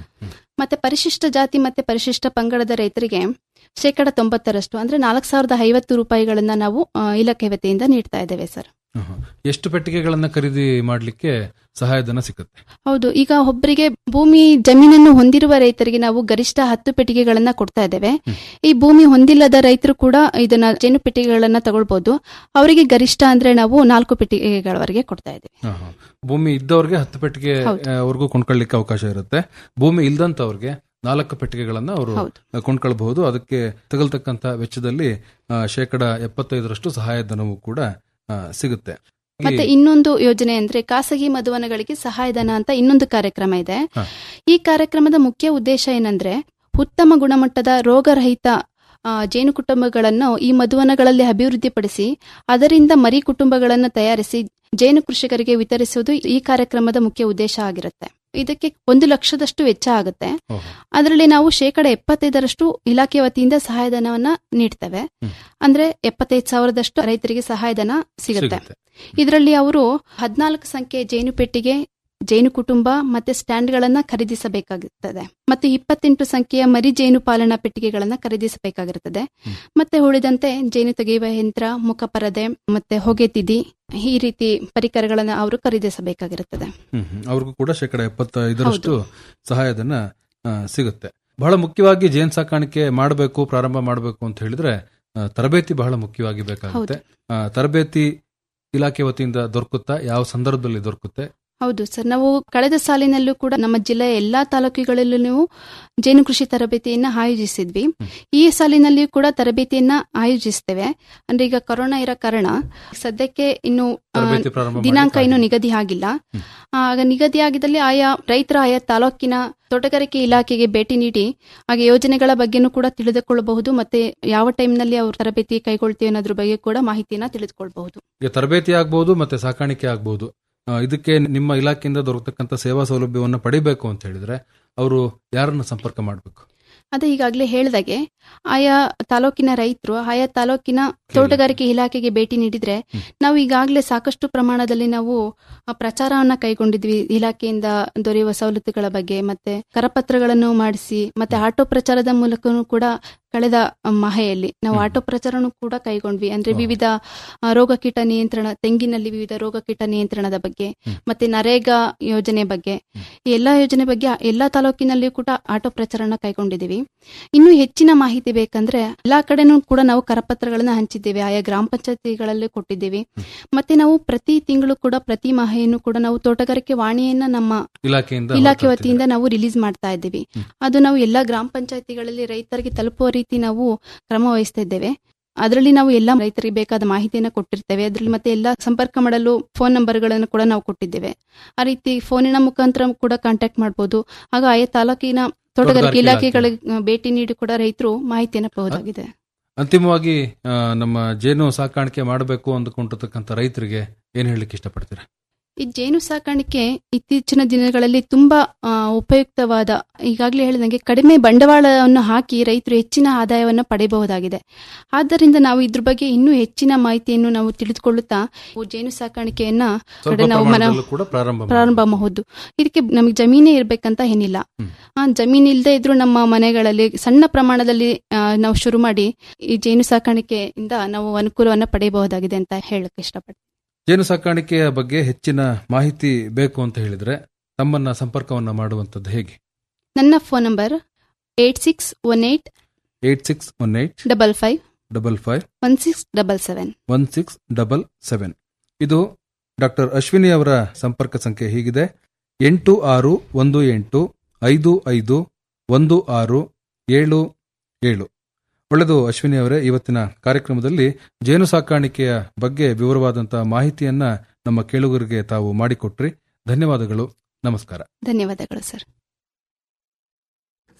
ಮತ್ತೆ ಪರಿಶಿಷ್ಟ ಜಾತಿ ಮತ್ತೆ ಪರಿಶಿಷ್ಟ ಪಂಗಡದ ರೈತರಿಗೆ ಶೇಕಡ ತೊಂಬತ್ತರಷ್ಟು ಅಂದ್ರೆ ನಾಲ್ಕು ಸಾವಿರದ ಐವತ್ತು ರೂಪಾಯಿಗಳನ್ನ ನಾವು ಆ, ಇಲಾಖೆ ವತಿಯಿಂದ ನೀಡ್ತಾ ಇದ್ದೇವೆ ಸರ್ ಎಷ್ಟು ಪೆಟ್ಟಿಗೆಗಳನ್ನ ಖರೀದಿ ಮಾಡಲಿಕ್ಕೆ ಸಹಾಯಧನ ಸಿಗುತ್ತೆ ಹೌದು ಈಗ ಒಬ್ಬರಿಗೆ ಭೂಮಿ ಜಮೀನನ್ನು ಹೊಂದಿರುವ ರೈತರಿಗೆ ನಾವು ಗರಿಷ್ಠ ಹತ್ತು ಪೆಟ್ಟಿಗೆಗಳನ್ನ ಕೊಡ್ತಾ ಇದ್ದೇವೆ ಈ ಭೂಮಿ ಹೊಂದಿಲ್ಲದ ರೈತರು ಕೂಡ ಇದನ್ನ ಜೇನು ಪೆಟ್ಟಿಗೆಗಳನ್ನ ತಗೊಳ್ಬಹುದು ಅವರಿಗೆ ಗರಿಷ್ಠ ಅಂದ್ರೆ ನಾವು ನಾಲ್ಕು ಪೆಟ್ಟಿಗೆಗಳವರೆಗೆ ಕೊಡ್ತಾ ಇದ್ದೇವೆ ಹ, ಹ. ಭೂಮಿ ಇದ್ದವ್ರಿಗೆ ಹತ್ತು ಪೆಟ್ಟಿಗೆ ಅವ್ರಿಗೂ ಕೊಂಡ್ಕೊಳ್ಳಿಕ್ಕೆ ಅವಕಾಶ ಇರುತ್ತೆ ಭೂಮಿ ಇಲ್ದಂತವ್ರಿಗೆ ನಾಲ್ಕು ಪೆಟ್ಟಿಗೆಗಳನ್ನ ಅವರು ಕೊಂಡ್ಕೊಳ್ಬಹುದು ಅದಕ್ಕೆ ತಗಲ್ತಕ್ಕಂತ ವೆಚ್ಚದಲ್ಲಿ ಆ, ಶೇಕಡ ಎಪ್ಪತ್ತೈದರಷ್ಟು ಸಹಾಯಧನವೂ ಕೂಡ ಆ, ಸಿಗುತ್ತೆ ಮತ್ತೆ ಇನ್ನೊಂದು ಯೋಜನೆ ಅಂದ್ರೆ ಖಾಸಗಿ ಮದುವನಗಳಿಗೆ ಸಹಾಯಧನ ಅಂತ ಇನ್ನೊಂದು ಕಾರ್ಯಕ್ರಮ ಇದೆ ಈ ಕಾರ್ಯಕ್ರಮದ ಮುಖ್ಯ ಉದ್ದೇಶ ಏನಂದ್ರೆ ಉತ್ತಮ ಗುಣಮಟ್ಟದ ರೋಗರಹಿತ ಆ, ಜೇನು ಕುಟುಂಬಗಳನ್ನು ಈ ಮಧುವನಗಳಲ್ಲಿ ಅಭಿವೃದ್ಧಿಪಡಿಸಿ ಅದರಿಂದ ಮರಿ ಕುಟುಂಬಗಳನ್ನು ತಯಾರಿಸಿ ಜೇನು ಕೃಷಿಕರಿಗೆ ವಿತರಿಸುವುದು ಈ ಕಾರ್ಯಕ್ರಮದ ಮುಖ್ಯ ಉದ್ದೇಶ ಆಗಿರುತ್ತೆ ಇದಕ್ಕೆ ಒಂದು ಲಕ್ಷದಷ್ಟು ವೆಚ್ಚ ಆಗುತ್ತೆ ಅದರಲ್ಲಿ ನಾವು ಶೇಕಡ ಎಪ್ಪತ್ತೈದರಷ್ಟು ಇಲಾಖೆ ವತಿಯಿಂದ ಸಹಾಯಧನವನ್ನ ನೀಡ್ತೇವೆ ಅಂದ್ರೆ ಎಪ್ಪತ್ತೈದು ಸಾವಿರದಷ್ಟು ರೈತರಿಗೆ ಸಹಾಯಧನ ಸಿಗುತ್ತೆ ಇದರಲ್ಲಿ ಅವರು ಹದಿನಾಲ್ಕು ಸಂಖ್ಯೆ ಜೇನು ಪೆಟ್ಟಿಗೆ ಜೇನು ಕುಟುಂಬ ಮತ್ತೆ ಸ್ಟ್ಯಾಂಡ್ಗಳನ್ನ ಖರೀದಿಸಬೇಕಾಗುತ್ತದೆ ಮತ್ತೆ ಇಪ್ಪತ್ತೆಂಟು ಸಂಖ್ಯೆಯ ಮರಿ ಜೇನು ಪಾಲನಾ ಪೆಟ್ಟಿಗೆಗಳನ್ನ ಖರೀದಿಸಬೇಕಾಗಿರುತ್ತದೆ ಮತ್ತೆ ಉಳಿದಂತೆ ಜೇನು ತೆಗೆಯುವ ಯಂತ್ರ ಮುಖಪರದೆ ಮತ್ತೆ ಹೊಗೆ ತಿದಿ ಈ ರೀತಿ ಪರಿಕರಗಳನ್ನ ಅವರು ಖರೀದಿಸಬೇಕಾಗಿರುತ್ತದೆ ಹ್ಮ್ ಹ್ಮ್. ಅವ್ರಿಗೂ ಕೂಡ ಶೇಕಡ ಎಪ್ಪತ್ತೈದರಷ್ಟು ಸಹಾಯಧನ ಆ, ಸಿಗುತ್ತೆ ಬಹಳ ಮುಖ್ಯವಾಗಿ ಜೇನ್ ಸಾಕಾಣಿಕೆ ಮಾಡಬೇಕು ಪ್ರಾರಂಭ ಮಾಡಬೇಕು ಅಂತ ಹೇಳಿದ್ರೆ ಆ, ತರಬೇತಿ ಬಹಳ ಮುಖ್ಯವಾಗಿ ಬೇಕಾಗುತ್ತೆ ಆ, ತರಬೇತಿ ಇಲಾಖೆ ವತಿಯಿಂದ ದೊರಕುತ್ತಾ ಯಾವ ಸಂದರ್ಭದಲ್ಲಿ ದೊರಕುತ್ತೆ ಹೌದು ಸರ್ ನಾವು ಕಳೆದ ಸಾಲಿನಲ್ಲೂ ಕೂಡ ನಮ್ಮ ಜಿಲ್ಲೆಯ ಎಲ್ಲಾ ತಾಲೂಕುಗಳಲ್ಲೂ ಜೇನು ಕೃಷಿ ತರಬೇತಿಯನ್ನ ಆಯೋಜಿಸಿದ್ವಿ ಈ ಸಾಲಿನಲ್ಲಿಯೂ ಕೂಡ ತರಬೇತಿಯನ್ನ ಆಯೋಜಿಸ್ತೇವೆ ಅಂದ್ರೆ ಈಗ ಕೊರೋನಾ ಇರೋ ಕಾರಣ ಸದ್ಯಕ್ಕೆ ಇನ್ನು ಆ, ತರಬೇತಿ ಪ್ರಾರಂಭ ದಿನಾಂಕ ಇನ್ನು ನಿಗದಿ ಆಗಿಲ್ಲ ಆಗ ನಿಗದಿ ಆಗಿದ್ದಲ್ಲಿ ಆಯಾ ರೈತರ ಆಯಾ ತಾಲೂಕಿನ ತೋಟಗಾರಿಕೆ ಇಲಾಖೆಗೆ ಭೇಟಿ ನೀಡಿ ಹಾಗೆ ಯೋಜನೆಗಳ ಬಗ್ಗೆನೂ ಕೂಡ ತಿಳಿದುಕೊಳ್ಳಬಹುದು ಮತ್ತೆ ಯಾವ ಟೈಮ್ನಲ್ಲಿ ಅವ್ರು ತರಬೇತಿ ಕೈಗೊಳ್ತೀವಿ ಅನ್ನೋದ್ರ ಬಗ್ಗೆ ಕೂಡ ಮಾಹಿತಿಯನ್ನ ತಿಳಿದುಕೊಳ್ಬಹುದು ಈಗ ತರಬೇತಿ ಆಗ್ಬಹುದು ಮತ್ತೆ ಸಾಕಾಣಿಕೆ ಆಗ್ಬಹುದು ಆ, ಇದಕ್ಕೆ ನಿಮ್ಮ ಇಲಾಖೆಯಿಂದ ದೊರಕತಕ್ಕಂತ ಸೇವಾ ಸೌಲಭ್ಯವನ್ನು ಪಡಿಬೇಕು ಅಂತ ಹೇಳಿದ್ರೆ ಅವರು ಯಾರನ್ನ ಸಂಪರ್ಕ ಮಾಡಬೇಕು ಅದೇ ಈಗಾಗಲೇ ಹೇಳಿದಾಗೆ ಆಯಾ ತಾಲೂಕಿನ ರೈತರು ಆಯಾ ತಾಲೂಕಿನ ತೋಟಗಾರಿಕೆ ಇಲಾಖೆಗೆ ಭೇಟಿ ನೀಡಿದ್ರೆ ನಾವು ಈಗಾಗಲೇ ಸಾಕಷ್ಟು ಪ್ರಮಾಣದಲ್ಲಿ ನಾವು ಆ, ಪ್ರಚಾರವನ್ನ ಕೈಗೊಂಡಿದ್ವಿ ಇಲಾಖೆಯಿಂದ ದೊರೆಯುವ ಸವಲತ್ತುಗಳ ಬಗ್ಗೆ ಮತ್ತೆ ಕರಪತ್ರಗಳನ್ನು ಮಾಡಿಸಿ ಮತ್ತೆ ಆಟೋ ಪ್ರಚಾರದ ಮೂಲಕನೂ ಕೂಡ ಕಳೆದ ಆ, ಮಾಹೆಯಲ್ಲಿ ನಾವು ಆಟೋ ಪ್ರಚಾರನೂ ಕೂಡ ಕೈಗೊಂಡ್ವಿ ಅಂದ್ರೆ ವಿವಿಧ ಆ, ರೋಗ ಕೀಟ ನಿಯಂತ್ರಣ ತೆಂಗಿನಲ್ಲಿ ವಿವಿಧ ರೋಗ ಕೀಟ ನಿಯಂತ್ರಣದ ಬಗ್ಗೆ ಮತ್ತೆ ನರೇಗಾ ಯೋಜನೆ ಬಗ್ಗೆ ಈ ಎಲ್ಲಾ ಯೋಜನೆ ಬಗ್ಗೆ ಎಲ್ಲಾ ತಾಲೂಕಿನಲ್ಲಿಯೂ ಕೂಡ ಆಟೋ ಪ್ರಚಾರನ ಕೈಗೊಂಡಿದ್ದೀವಿ ಇನ್ನು ಹೆಚ್ಚಿನ ಮಾಹಿತಿ ಬೇಕಂದ್ರೆ ಎಲ್ಲಾ ಕಡೆನೂ ಕೂಡ ನಾವು ಕರಪತ್ರಗಳನ್ನ ಹಂಚಿದ್ದೇವೆ ಆಯಾ ಗ್ರಾಮ ಪಂಚಾಯತಿಗಳಲ್ಲಿ ಕೊಟ್ಟಿದ್ದೀವಿ ಮತ್ತೆ ನಾವು ಪ್ರತಿ ತಿಂಗಳು ಕೂಡ ಪ್ರತಿ ಮಾಹೆಯನ್ನು ಕೂಡ ನಾವು ತೋಟಗಾರಿಕೆ ವಾಣಿಯನ್ನ ನಮ್ಮ ಇಲಾಖೆಯಿಂದ ಇಲಾಖೆ ವತಿಯಿಂದ ನಾವು ರಿಲೀಸ್ ಮಾಡ್ತಾ ಇದ್ದೀವಿ ಅದು ನಾವು ಎಲ್ಲಾ ಗ್ರಾಮ ಪಂಚಾಯತಿಗಳಲ್ಲಿ ರೈತರಿಗೆ ತಲುಪುವ ರೀತಿ ನಾವು ಕ್ರಮ ವಹಿಸ್ತಾ ಇದ್ದೇವೆ ಅದರಲ್ಲಿ ನಾವು ಎಲ್ಲ ರೈತರಿಗೆ ಬೇಕಾದ ಮಾಹಿತಿಯನ್ನು ಕೊಟ್ಟಿರ್ತೇವೆ ಅದರಲ್ಲಿ ಮತ್ತೆ ಎಲ್ಲ ಸಂಪರ್ಕ ಮಾಡಲು ಫೋನ್ ನಂಬರ್ಗಳನ್ನು ಕೂಡ ನಾವು ಕೊಟ್ಟಿದ್ದೇವೆ ಆ ರೀತಿ ಫೋನಿನ ಮುಖಾಂತರ ಕೂಡ ಕಾಂಟ್ಯಾಕ್ಟ್ ಮಾಡಬಹುದು ಆಗ ಆಯಾ ತಾಲೂಕಿನ ತೋಟಗಾರಿಕೆ ತೋಟಗಾರಿಕೆ ಇಲಾಖೆಗಳಿಗೆ ಭೇಟಿ ನೀಡಿ ಕೂಡ ರೈತರು ಮಾಹಿತಿಯನ್ನು ಪಡೆಯಬಹುದಾಗಿದೆ ಅಂತಿಮವಾಗಿ ಆ, ನಮ್ಮ ಜೇನು ಸಾಕಾಣಿಕೆ ಮಾಡಬೇಕು ಅಂದುಕೊಂಡಿರ್ತಕ್ಕಂಥ ರೈತರಿಗೆ ಏನ್ ಹೇಳಲಿಕ್ಕೆ ಇಷ್ಟಪಡ್ತೀರಾ ಈ ಜೇನು ಸಾಕಾಣಿಕೆ ಇತ್ತೀಚಿನ ದಿನಗಳಲ್ಲಿ ತುಂಬಾ ಆ, ಉಪಯುಕ್ತವಾದ ಈಗಾಗಲೇ ಹೇಳಿದಂಗೆ ಕಡಿಮೆ ಬಂಡವಾಳವನ್ನು ಹಾಕಿ ರೈತರು ಹೆಚ್ಚಿನ ಆದಾಯವನ್ನು ಪಡೆಯಬಹುದಾಗಿದೆ ಆದ್ದರಿಂದ ನಾವು ಇದ್ರ ಬಗ್ಗೆ ಇನ್ನೂ ಹೆಚ್ಚಿನ ಮಾಹಿತಿಯನ್ನು ನಾವು ತಿಳಿದುಕೊಳ್ಳುತ್ತಾ ಈ ಜೇನು ಸಾಕಾಣಿಕೆಯನ್ನ ಸ್ವಲ್ಪ ಕಡೆ ನಾವು ಮನ ಪ್ರಮಾಣದಲ್ಲೂ ಕೂಡ ಪ್ರಾರಂಭ ಮಾಡಿ. ಪ್ರಾರಂಭ ಮಾಡಬಹುದು ಇದಕ್ಕೆ ನಮಗೆ ಜಮೀನೇ ಇರ್ಬೇಕಂತ ಏನಿಲ್ಲ ಆ ಜಮೀನ್ ಇಲ್ಲದೆ ಇದ್ರೂ ನಮ್ಮ ಮನೆಗಳಲ್ಲಿ ಸಣ್ಣ ಪ್ರಮಾಣದಲ್ಲಿ ಆ, ನಾವು ಶುರು ಮಾಡಿ ಈ ಜೇನು ಸಾಕಾಣಿಕೆಯಿಂದ ನಾವು ಅನುಕೂಲವನ್ನ ಪಡೆಯಬಹುದಾಗಿದೆ ಅಂತ ಹೇಳಕ್ ಇಷ್ಟಪಡ್ತೀನಿ ಜೇನು ಸಾಕಾಣಿಕೆಯ ಬಗ್ಗೆ ಹೆಚ್ಚಿನ ಮಾಹಿತಿ ಬೇಕು ಅಂತ ಹೇಳಿದ್ರೆ ತಮ್ಮನ್ನ ಸಂಪರ್ಕವನ್ನ ಮಾಡುವಂತದ್ದು ಹೇಗೆ ನನ್ನ phone number eight six one eight eight six one eight double five double five one six double seven one six double seven ಇದು ಡಾಕ್ಟರ್ ಅಶ್ವಿನಿ ಅವರ ಸಂಪರ್ಕ ಸಂಖ್ಯೆ ಹೀಗಿದೆ ಎಂಟು ಆರು ಒಂದು ಎಂಟು ಐದು ಐದು ಒಂದು ಆರು ಏಳು ಏಳು ಒಳ್ಳೆದು ಅಶ್ವಿನಿ ಅವರೇ ಇವತ್ತಿನ ಕಾರ್ಯಕ್ರಮದಲ್ಲಿ ಜೇನು ಸಾಕಾಣಿಕೆಯ ಬಗ್ಗೆ ವಿವರವಾದಂತಹ ಮಾಹಿತಿಯನ್ನ ನಮ್ಮ ಕೇಳುಗರಿಗೆ ತಾವು ಮಾಡಿಕೊಟ್ರಿ ಧನ್ಯವಾದಗಳು ನಮಸ್ಕಾರ ಧನ್ಯವಾದಗಳು ಸರ್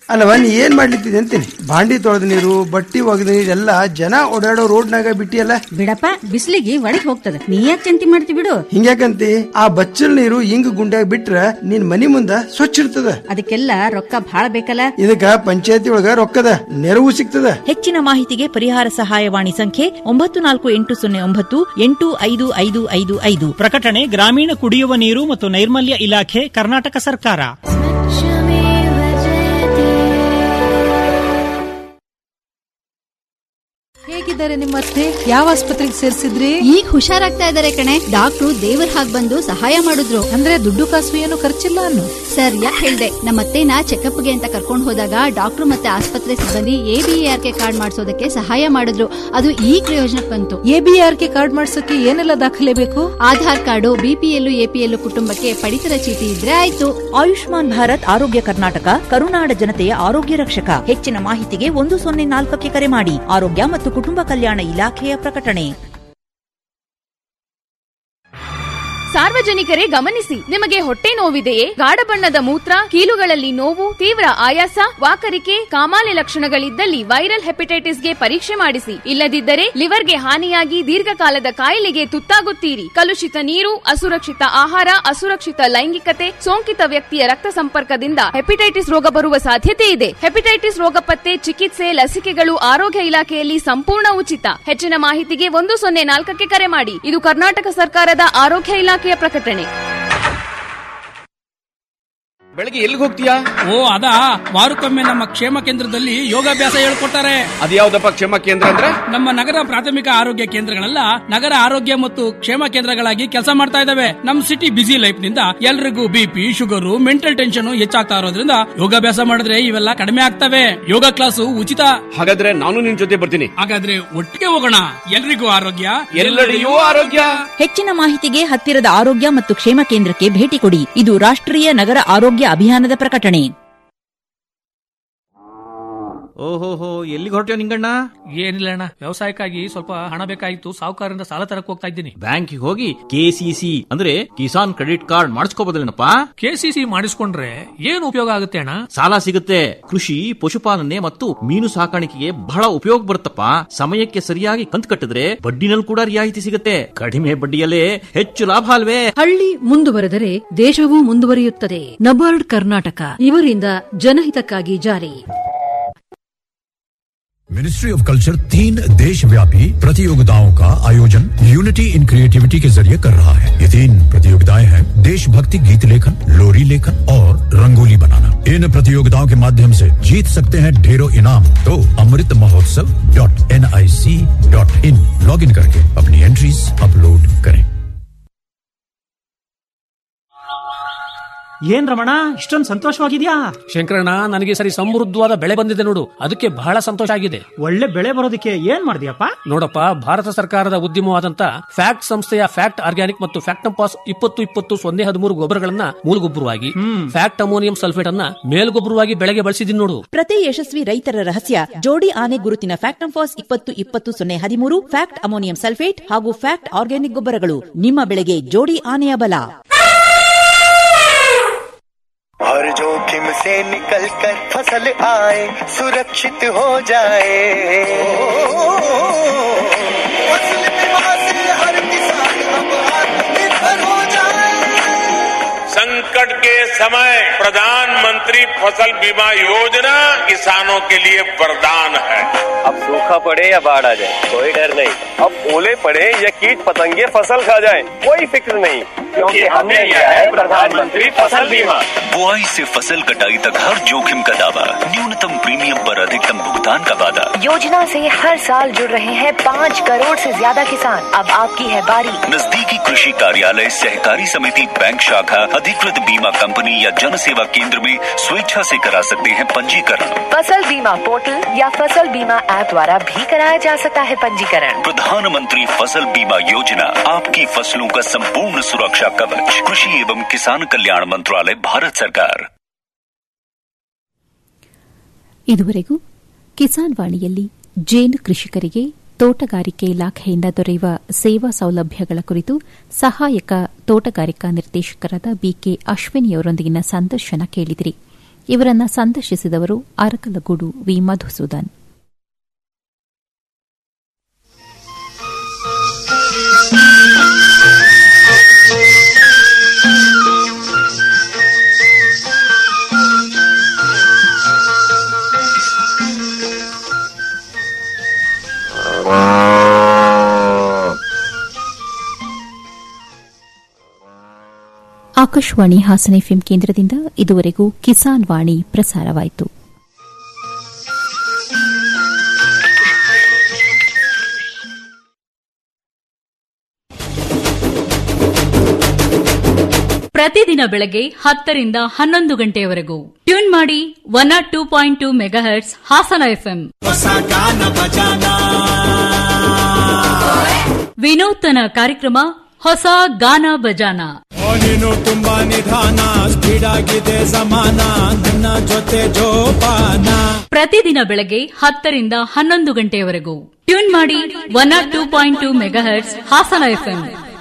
ಅಲ್ಲವ ನೀ ಏನ್ ಮಾಡ್ಲಿತ್ತಿದೆ ಅಂತೀನಿ ಬಾಂಡಿ ತೊಳೆದ ನೀರು ಬಟ್ಟಿ ಒಗೆದ ನೀರು ಎಲ್ಲ ಜನ ಓಡಾಡೋ ರೋಡ್ನಾಗ ಬಿಟ್ಟಿಯಲ್ಲ ಬಿಡಪ್ಪ ಬಿಸಿಲಿಗೆ ಒಳಗ್ ಹೋಗ್ತದ ನೀ ಯಾಕೆ ಚಿಂತೆ ಮಾಡ್ತಿ ಬಿಡು ಹಿಂಗ್ಯಾಕಂತಿ ಆ ಬಚ್ಚಲ್ ನೀರು ಹಿಂಗ್ ಗುಂಡ್ಯಾಗ ಬಿಟ್ರ ನಿನ್ ಮನಿ ಮುಂದ ಸ್ವಚ್ಛ ಇರ್ತದ ಅದಕ್ಕೆಲ್ಲ ರೊಕ್ಕ ಬಾಳ ಬೇಕಲ್ಲ ಇದಕ್ಕ ಪಂಚಾಯತಿ ಒಳಗ ರೊಕ್ಕದ ನೆರವು ಸಿಗ್ತದ ಹೆಚ್ಚಿನ ಮಾಹಿತಿಗೆ ಪರಿಹಾರ ಸಹಾಯವಾಣಿ ಸಂಖ್ಯೆ ಒಂಬತ್ತು ನಾಲ್ಕು ಎಂಟು ಸೊನ್ನೆ ಒಂಬತ್ತು ಎಂಟು ಐದು ಐದು ಐದು ಐದು ಪ್ರಕಟಣೆ ಗ್ರಾಮೀಣ ಕುಡಿಯುವ ನೀರು ಮತ್ತು ನೈರ್ಮಲ್ಯ ಇಲಾಖೆ ಕರ್ನಾಟಕ ಸರ್ಕಾರ ಹೇಗಿದ್ದಾರೆ ನಿಮ್ಮ ಅತ್ತೆ ಯಾವ ಆಸ್ಪತ್ರೆಗೆ ಸೇರಿಸಿದ್ರಿ ಈಗ ಹುಷಾರಾಗ್ತಾ ಇದಾರೆ ಕಣೆ ಡಾಕ್ಟ್ರು ದೇವರ ಹಾಗ್ ಬಂದು ಸಹಾಯ ಮಾಡಿದ್ರು ಅಂದ್ರೆ ದುಡ್ಡು ಕಾಸು ಏನು ಖರ್ಚಿಲ್ಲ ಅನ್ನು ಸರ್ ಯಾಕೆ ಹೇಳ್ದೆ ನಮ್ಮ ಅತ್ತೆನ ಚೆಕಪ್ಗೆ ಅಂತ ಕರ್ಕೊಂಡು ಹೋದಾಗ ಡಾಕ್ಟ್ರು ಮತ್ತೆ ಆಸ್ಪತ್ರೆ ಸಿಬ್ಬಂದಿ ಎಬಿಆರ್ ಕೆ ಕಾರ್ಡ್ ಮಾಡಿಸೋದಕ್ಕೆ ಸಹಾಯ ಮಾಡಿದ್ರು ಅದು ಈ ಪ್ರಯೋಜನಕ್ಕೆ ಬಂತು ಎಬಿಆರ್ ಕೆ ಕಾರ್ಡ್ ಮಾಡ್ಸಕ್ಕೆ ಏನೆಲ್ಲ ದಾಖಲೆ ಬೇಕು ಆಧಾರ್ ಕಾರ್ಡು ಬಿಪಿಎಲ್ ಎಪಿಎಲ್ ಕುಟುಂಬಕ್ಕೆ ಪಡಿತರ ಚೀಟಿ ಇದ್ರೆ ಆಯ್ತು ಆಯುಷ್ಮಾನ್ ಭಾರತ್ ಆರೋಗ್ಯ ಕರ್ನಾಟಕ ಕರುನಾಡ ಜನತೆಯ ಆರೋಗ್ಯ ರಕ್ಷಕ ಹೆಚ್ಚಿನ ಮಾಹಿತಿಗೆ ಒಂದು ಸೊನ್ನೆ ನಾಲ್ಕಕ್ಕೆ ಕರೆ ಮಾಡಿ ಆರೋಗ್ಯ ಮತ್ತು ಕುಟುಂಬ ಕಲ್ಯಾಣ ಇಲಾಖೆಯ ಪ್ರಕಟಣೆ ಸಾರ್ವಜನಿಕರೇ ಗಮನಿಸಿ ನಿಮಗೆ ಹೊಟ್ಟೆ ನೋವಿದೆಯೇ ಗಾಢ ಬಣ್ಣದ ಮೂತ್ರ ಕೀಲುಗಳಲ್ಲಿ ನೋವು ತೀವ್ರ ಆಯಾಸ ವಾಕರಿಕೆ ಕಾಮಾಲೆ ಲಕ್ಷಣಗಳಿದ್ದಲ್ಲಿ ವೈರಲ್ ಹೆಪಟೈಟಿಸ್ಗೆ ಪರೀಕ್ಷೆ ಮಾಡಿಸಿ ಇಲ್ಲದಿದ್ದರೆ ಲಿವರ್ಗೆ ಹಾನಿಯಾಗಿ ದೀರ್ಘಕಾಲದ ಕಾಯಿಲೆಗೆ ತುತ್ತಾಗುತ್ತೀರಿ ಕಲುಷಿತ ನೀರು ಅಸುರಕ್ಷಿತ ಆಹಾರ ಅಸುರಕ್ಷಿತ ಲೈಂಗಿಕತೆ ಸೋಂಕಿತ ವ್ಯಕ್ತಿಯ ರಕ್ತ ಸಂಪರ್ಕದಿಂದ ಹೆಪಟೈಟಿಸ್ ರೋಗ ಬರುವ ಸಾಧ್ಯತೆ ಇದೆ ಹೆಪಟೈಟಿಸ್ ರೋಗ ಪತ್ತೆ ಚಿಕಿತ್ಸೆ ಲಸಿಕೆಗಳು ಆರೋಗ್ಯ ಇಲಾಖೆಯಲ್ಲಿ ಸಂಪೂರ್ಣ ಉಚಿತ ಹೆಚ್ಚಿನ ಮಾಹಿತಿಗೆ ಒಂದು ಸೊನ್ನೆ ನಾಲ್ಕಕ್ಕೆ ಕರೆ ಮಾಡಿ ಇದು ಕರ್ನಾಟಕ ಸರ್ಕಾರದ ಆರೋಗ್ಯ ಇಲಾಖೆಯ ಪ್ರಕಟಣೆ ಬೆಳಗ್ಗೆ ಎಲ್ಲಿಗೆ ಹೋಗ್ತೀಯಾ ಓ ಅದಾ ವಾರಕ್ಕೊಮ್ಮೆ ನಮ್ಮ ಕ್ಷೇಮ ಕೇಂದ್ರದಲ್ಲಿ ಯೋಗಾಭ್ಯಾಸ ಹೇಳ್ಕೊಡ್ತಾರೆ ಅದ್ಯಾವ್ದಪ್ಪ ಕ್ಷೇಮ ಕೇಂದ್ರ ಅಂದ್ರೆ ನಮ್ಮ ನಗರ ಪ್ರಾಥಮಿಕ ಆರೋಗ್ಯ ಕೇಂದ್ರಗಳೆಲ್ಲ ನಗರ ಆರೋಗ್ಯ ಮತ್ತು ಕ್ಷೇಮ ಕೇಂದ್ರಗಳಾಗಿ ಕೆಲಸ ಮಾಡ್ತಾ ಇದಾವೆ ನಮ್ ಸಿಟಿ ಬಿಸಿ ಲೈಫ್ ನಿಂದ ಎಲ್ರಿಗೂ ಬಿಪಿ ಶುಗರು ಮೆಂಟಲ್ ಟೆನ್ಷನ್ ಹೆಚ್ಚಾಗ್ತಾ ಇರೋದ್ರಿಂದ ಯೋಗಾಭ್ಯಾಸ ಮಾಡಿದ್ರೆ ಇವೆಲ್ಲ ಕಡಿಮೆ ಆಗ್ತವೆ ಯೋಗ ಕ್ಲಾಸು ಉಚಿತ ಹಾಗಾದ್ರೆ ನಾನು ನಿನ್ ಜೊತೆ ಬರ್ತೀನಿ ಹಾಗಾದ್ರೆ ಒಟ್ಟಿಗೆ ಹೋಗೋಣ ಎಲ್ರಿಗೂ ಆರೋಗ್ಯ ಎಲ್ಲೆಡೆಯೂ ಆರೋಗ್ಯ ಹೆಚ್ಚಿನ ಮಾಹಿತಿಗೆ ಹತ್ತಿರದ ಆರೋಗ್ಯ ಮತ್ತು ಕ್ಷೇಮ ಕೇಂದ್ರಕ್ಕೆ ಭೇಟಿ ಕೊಡಿ ಇದು ರಾಷ್ಟ್ರೀಯ ನಗರ ಆರೋಗ್ಯ ಅಭಿಯಾನದ ಪ್ರಕಟಣೆ ಓಹೋಹೋ ಎಲ್ಲಿಗೆ ಹೊರಟ್ಯೋ ನಿಂಗಣ್ಣ ಏನಿಲ್ಲ ಅಣ್ಣ ವ್ಯವಸಾಯಕ್ಕಾಗಿ ಸ್ವಲ್ಪ ಹಣ ಬೇಕಾಗಿತ್ತು ಸಾಹುಕಾರರಿಂದ ಸಾಲ ತರಕ್ ಹೋಗ್ತಾ ಇದ್ದೀನಿ ಬ್ಯಾಂಕಿಗೆ ಹೋಗಿ ಕೆಸಿಸಿ ಅಂದ್ರೆ ಕಿಸಾನ್ ಕ್ರೆಡಿಟ್ ಕಾರ್ಡ್ ಮಾಡಿಸ್ಕೋಬೋದಲ್ಲೇನಪ್ಪ ಕೆಸಿಸಿ ಮಾಡಿಸ್ಕೊಂಡ್ರೆ ಏನ್ ಉಪಯೋಗ ಆಗುತ್ತೆ ಅಣ್ಣ ಸಾಲ ಸಿಗುತ್ತೆ ಕೃಷಿ ಪಶುಪಾಲನೆ ಮತ್ತು ಮೀನು ಸಾಕಾಣಿಕೆಗೆ ಬಹಳ ಉಪಯೋಗ ಬರುತ್ತಪ್ಪ ಸಮಯಕ್ಕೆ ಸರಿಯಾಗಿ ಕಂತು ಕಟ್ಟಿದ್ರೆ ಬಡ್ಡಿನಲ್ಲಿ ಕೂಡ ರಿಯಾಯಿತಿ ಸಿಗುತ್ತೆ ಕಡಿಮೆ ಬಡ್ಡಿಯಲ್ಲೇ ಹೆಚ್ಚು ಲಾಭ ಅಲ್ವೇ ಹಳ್ಳಿ ಮುಂದುವರೆದರೆ ದೇಶವೂ ಮುಂದುವರಿಯುತ್ತದೆ ನಬಾರ್ಡ್ ಕರ್ನಾಟಕ ಇವರಿಂದ ಜನಹಿತಕ್ಕಾಗಿ ಜಾರಿ मिनिस्ट्री ऑफ कल्चर तीन देश व्यापी प्रतियोगिताओं का आयोजन यूनिटी इन क्रिएटिविटी के जरिए कर रहा है ये तीन प्रतियोगिताएं हैं देशभक्ति गीत लेखन लोरी लेखन और रंगोली बनाना इन प्रतियोगिताओं के माध्यम से जीत सकते हैं ढेरों इनाम तो Amrit Mahotsav dot N I C dot in log in करके अपनी एंट्रीज अपलोड करें ಏನ್ ರಮಣ ಇಷ್ಟೊಂದು ಸಂತೋಷವಾಗಿದ್ಯಾ ಶಂಕರಣ್ಣ ನನಗೆ ಈ ಸರಿ ಸಮೃದ್ಧವಾದ ಬೆಳೆ ಬಂದಿದೆ ನೋಡು ಅದಕ್ಕೆ ಬಹಳ ಸಂತೋಷ ಆಗಿದೆ ಒಳ್ಳೆ ಬೆಳೆ ಬರೋದಕ್ಕೆ ಏನ್ ಮಾಡಿದ್ಯಪ್ಪ ನೋಡಪ್ಪ ಭಾರತ ಸರ್ಕಾರದ ಉದ್ಯಮವಾದಂತ ಫ್ಯಾಕ್ಟ್ ಸಂಸ್ಥೆಯ ಫ್ಯಾಕ್ಟ್ ಆರ್ಗ್ಯಾನಿಕ್ ಮತ್ತು ಫ್ಯಾಕ್ಟಂಪಾಸ್ ಇಪ್ಪತ್ತು ಇಪ್ಪತ್ತು ಸೊನ್ನೆ ಹದಿಮೂರು ಗೊಬ್ಬರಗಳನ್ನ ಮೂಲಗೊಬ್ಬರವಾಗಿ ಫ್ಯಾಕ್ಟ್ ಅಮೋನಿಯಂ ಸಲ್ಫೇಟ್ ಅನ್ನ ಮೇಲ್ಗೊಬ್ಬರವಾಗಿ ಬೆಳೆಗೆ ಬಳಸಿದೀನಿ ನೋಡು ಪ್ರತಿ ಯಶಸ್ವಿ ರೈತರ ರಹಸ್ಯ ಜೋಡಿ ಆನೆ ಗುರುತಿನ ಫ್ಯಾಕ್ಟಂಫಾಸ್ ಇಪ್ಪತ್ತು ಇಪ್ಪತ್ತು ಸೊನ್ನೆ ಹದಿಮೂರು ಫ್ಯಾಕ್ಟ್ ಅಮೋನಿಯಂ ಸಲ್ಫೇಟ್ ಹಾಗೂ ಫ್ಯಾಕ್ಟ್ ಆರ್ಗ್ಯಾನಿಕ್ ಗೊಬ್ಬರಗಳು ನಿಮ್ಮ ಬೆಳೆಗೆ ಜೋಡಿ ಆನೆಯ ಬಲ हर जोखिम से निकल कर फसल आए सुरक्षित हो जाए फसल बीमा से हर किसान अब आत्मनिर्भर हो जाए संकट के समय प्रधानमंत्री फसल बीमा योजना किसानों के लिए वरदान है अब सूखा पड़े या बाढ़ आ जाए कोई डर नहीं अब ओले पड़े या कीट पतंगे फसल खा जाए कोई फिक्र नहीं क्योंकि हमने लिया है प्रधानमंत्री फसल बीमा बुआई से फसल कटाई तक हर जोखिम का दावा न्यूनतम प्रीमियम पर अधिकतम भुगतान का वादा योजना से हर साल जुड़ रहे हैं पाँच करोड़ से ज्यादा किसान अब आपकी है बारी नजदीकी कृषि कार्यालय सहकारी समिति बैंक शाखा अधिकृत बीमा कंपनी या जन सेवा केंद्र में स्वेच्छा से करा सकते हैं पंजीकरण फसल बीमा पोर्टल या फसल बीमा ऐप द्वारा भी कराया जा सकता है पंजीकरण प्रधानमंत्री फसल बीमा योजना आपकी फसलों का संपूर्ण सुरक्षा कवच कृषि एवं किसान कल्याण मंत्रालय भारत सरकार ಇದುವರೆಗೂ ಕಿಸಾನ್ ವಾಣಿಯಲ್ಲಿ ಜೇನು ಕೃಷಿಕರಿಗೆ ತೋಟಗಾರಿಕೆ ಇಲಾಖೆಯಿಂದ ದೊರೆಯುವ ಸೇವಾ ಸೌಲಭ್ಯಗಳ ಕುರಿತು ಸಹಾಯಕ ತೋಟಗಾರಿಕಾ ನಿರ್ದೇಶಕರಾದ ಬಿಕೆ ಅಶ್ವಿನಿಯವರೊಂದಿಗಿನ ಸಂದರ್ಶನ ಕೇಳಿದಿರಿ ಇವರನ್ನ ಸಂದರ್ಶಿಸಿದವರು ಅರಕಲಗೂಡು ವಿ ಮಧುಸೂದನ್ ಆಕಾಶವಾಣಿ ಹಾಸನ ಎಫ್ಎಂ ಕೇಂದ್ರದಿಂದ ಇದುವರೆಗೂ ಕಿಸಾನ್ ವಾಣಿ ಪ್ರಸಾರವಾಯಿತು ಪ್ರತಿದಿನ ಬೆಳಗ್ಗೆ ಹತ್ತರಿಂದ ಹನ್ನೊಂದು ಗಂಟೆಯವರೆಗೂ ಟ್ಯೂನ್ ಮಾಡಿ one R two point two megahertz Hassan FM ವಿನೂತನ ಕಾರ್ಯಕ್ರಮ ಹೊಸ ಗಾನ ಬಜಾನ ನೀನು ತುಂಬಾ ನಿಧಾನ ಸ್ಪೀಡ್ ಆಗಿದೆ ಸಮಾನ ನನ್ನ ಜೊತೆ ಜೋಪಾನ ಪ್ರತಿದಿನ ಬೆಳಗ್ಗೆ ಹತ್ತರಿಂದ ಹನ್ನೊಂದು ಗಂಟೆಯವರೆಗೂ ಟ್ಯೂನ್ ಮಾಡಿ one R two point two megahertz Hassan FM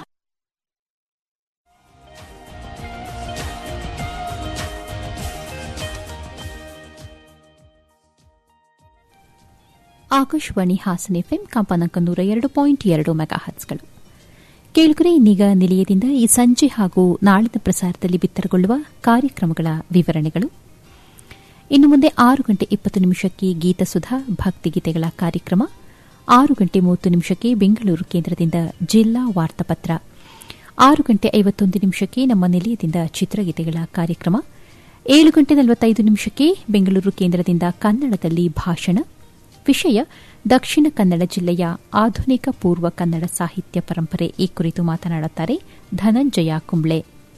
Akashvani Hassan FM ಕಂಪನಾಂಕ ನೂರ ಎರಡು ಪಾಯಿಂಟ್ ಎರಡು ಮೆಗಾಹರ್ಸ್ಗಳು ಕೇಳುಗರೆ ಇನ್ನೀಗ ನಿಲಯದಿಂದ ಈ ಸಂಜೆ ಹಾಗೂ ನಾಳಿನ ಪ್ರಸಾರದಲ್ಲಿ ಬಿತ್ತರಗೊಳ್ಳುವ ಕಾರ್ಯಕ್ರಮಗಳ ವಿವರಣೆಗಳು ಇನ್ನು ಮುಂದೆ ಆರು ಗಂಟೆ ಇಪ್ಪತ್ತು ನಿಮಿಷಕ್ಕೆ ಗೀತಸುಧಾ ಭಕ್ತಿಗೀತೆಗಳ ಕಾರ್ಯಕ್ರಮ ಆರು ಗಂಟೆ ಮೂವತ್ತು ನಿಮಿಷಕ್ಕೆ ಬೆಂಗಳೂರು ಕೇಂದ್ರದಿಂದ ಜಿಲ್ಲಾ ವಾರ್ತಾಪತ್ರ ಆರು ಗಂಟೆ ಐವತ್ತೊಂದು ನಿಮಿಷಕ್ಕೆ ನಮ್ಮ ನಿಲಯದಿಂದ ಚಿತ್ರಗೀತೆಗಳ ಕಾರ್ಯಕ್ರಮ ಏಳು ಗಂಟೆ ನಲವತ್ತೈದು ನಿಮಿಷಕ್ಕೆ ಬೆಂಗಳೂರು ಕೇಂದ್ರದಿಂದ ಕನ್ನಡದಲ್ಲಿ ಭಾಷಣ ವಿಷಯ ದಕ್ಷಿಣ ಕನ್ನಡ ಜಿಲ್ಲೆಯ ಆಧುನಿಕ ಪೂರ್ವ ಕನ್ನಡ ಸಾಹಿತ್ಯ ಪರಂಪರೆ ಈ ಕುರಿತು ಮಾತನಾಡುತ್ತಾರೆ ಧನಂಜಯ ಕುಂಬ್ಳೆ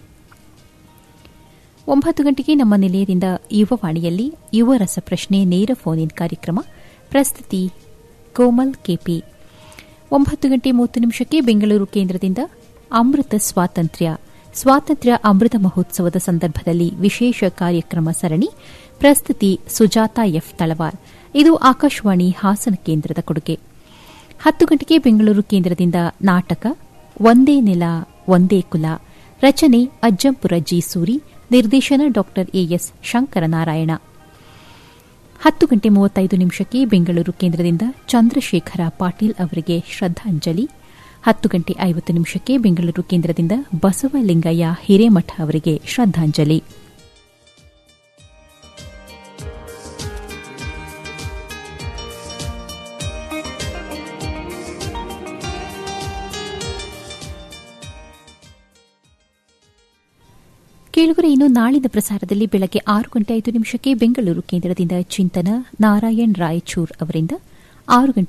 ಒಂಬತ್ತು ಗಂಟೆಗೆ ನಮ್ಮ ನಿಲಯದಿಂದ ಯುವವಾಣಿಯಲ್ಲಿ ಯುವ ರಸಪ್ರಶ್ನೆ ನೇರ ಫೋನ್ ಇನ್ ಕಾರ್ಯಕ್ರಮ ಪ್ರಸ್ತುತಿ ಕೋಮಲ್ ಕೆಪಿ ಒಂಬತ್ತು ಗಂಟೆ ಮೂವತ್ತು ನಿಮಿಷಕ್ಕೆ ಬೆಂಗಳೂರು ಕೇಂದ್ರದಿಂದ ಅಮೃತ ಸ್ವಾತಂತ್ರ್ಯ ಸ್ವಾತಂತ್ರ್ಯ ಅಮೃತ ಮಹೋತ್ಸವದ ಸಂದರ್ಭದಲ್ಲಿ ವಿಶೇಷ ಕಾರ್ಯಕ್ರಮ ಸರಣಿ ಪ್ರಸ್ತುತಿ ಸುಜಾತಾ ಎಫ್ ತಳವಾರ್ ಇದು ಆಕಾಶವಾಣಿ ಹಾಸನ ಕೇಂದ್ರದ ಕೊಡುಗೆ ಹತ್ತು ಗಂಟೆಗೆ ಬೆಂಗಳೂರು ಕೇಂದ್ರದಿಂದ ನಾಟಕ ಒಂದೇ ನೆಲ ಒಂದೇ ಕುಲ ರಚನೆ ಅಜ್ಜಂಪುರ ಜಿ ಸೂರಿ ನಿರ್ದೇಶನ ಡಾ ಎಎಸ್ ಶಂಕರನಾರಾಯಣ ಹತ್ತು ಗಂಟೆ ಮೂವತ್ತೈದು ನಿಮಿಷಕ್ಕೆ ಬೆಂಗಳೂರು ಕೇಂದ್ರದಿಂದ ಚಂದ್ರಶೇಖರ ಪಾಟೀಲ್ ಅವರಿಗೆ ಶ್ರದ್ದಾಂಜಲಿ ಹತ್ತು ಗಂಟೆ ಐವತ್ತು ನಿಮಿಷಕ್ಕೆ ಬೆಂಗಳೂರು ಕೇಂದ್ರದಿಂದ ಬಸವಲಿಂಗಯ್ಯ ಹಿರೇಮಠ ಅವರಿಗೆ ಶ್ರದ್ದಾಂಜಲಿ ಕೇಳುಗರೆ ಇನ್ನು ನಾಳಿನ ಪ್ರಸಾರದಲ್ಲಿ ಬೆಳಗ್ಗೆ ಆರು ಗಂಟೆ ಐದು ನಿಮಿಷಕ್ಕೆ ಬೆಂಗಳೂರು ಕೇಂದ್ರದಿಂದ ಚಿಂತನ ನಾರಾಯಣ್ ರಾಯಚೂರ್ ಅವರಿಂದ ಆರು ಗಂಟೆ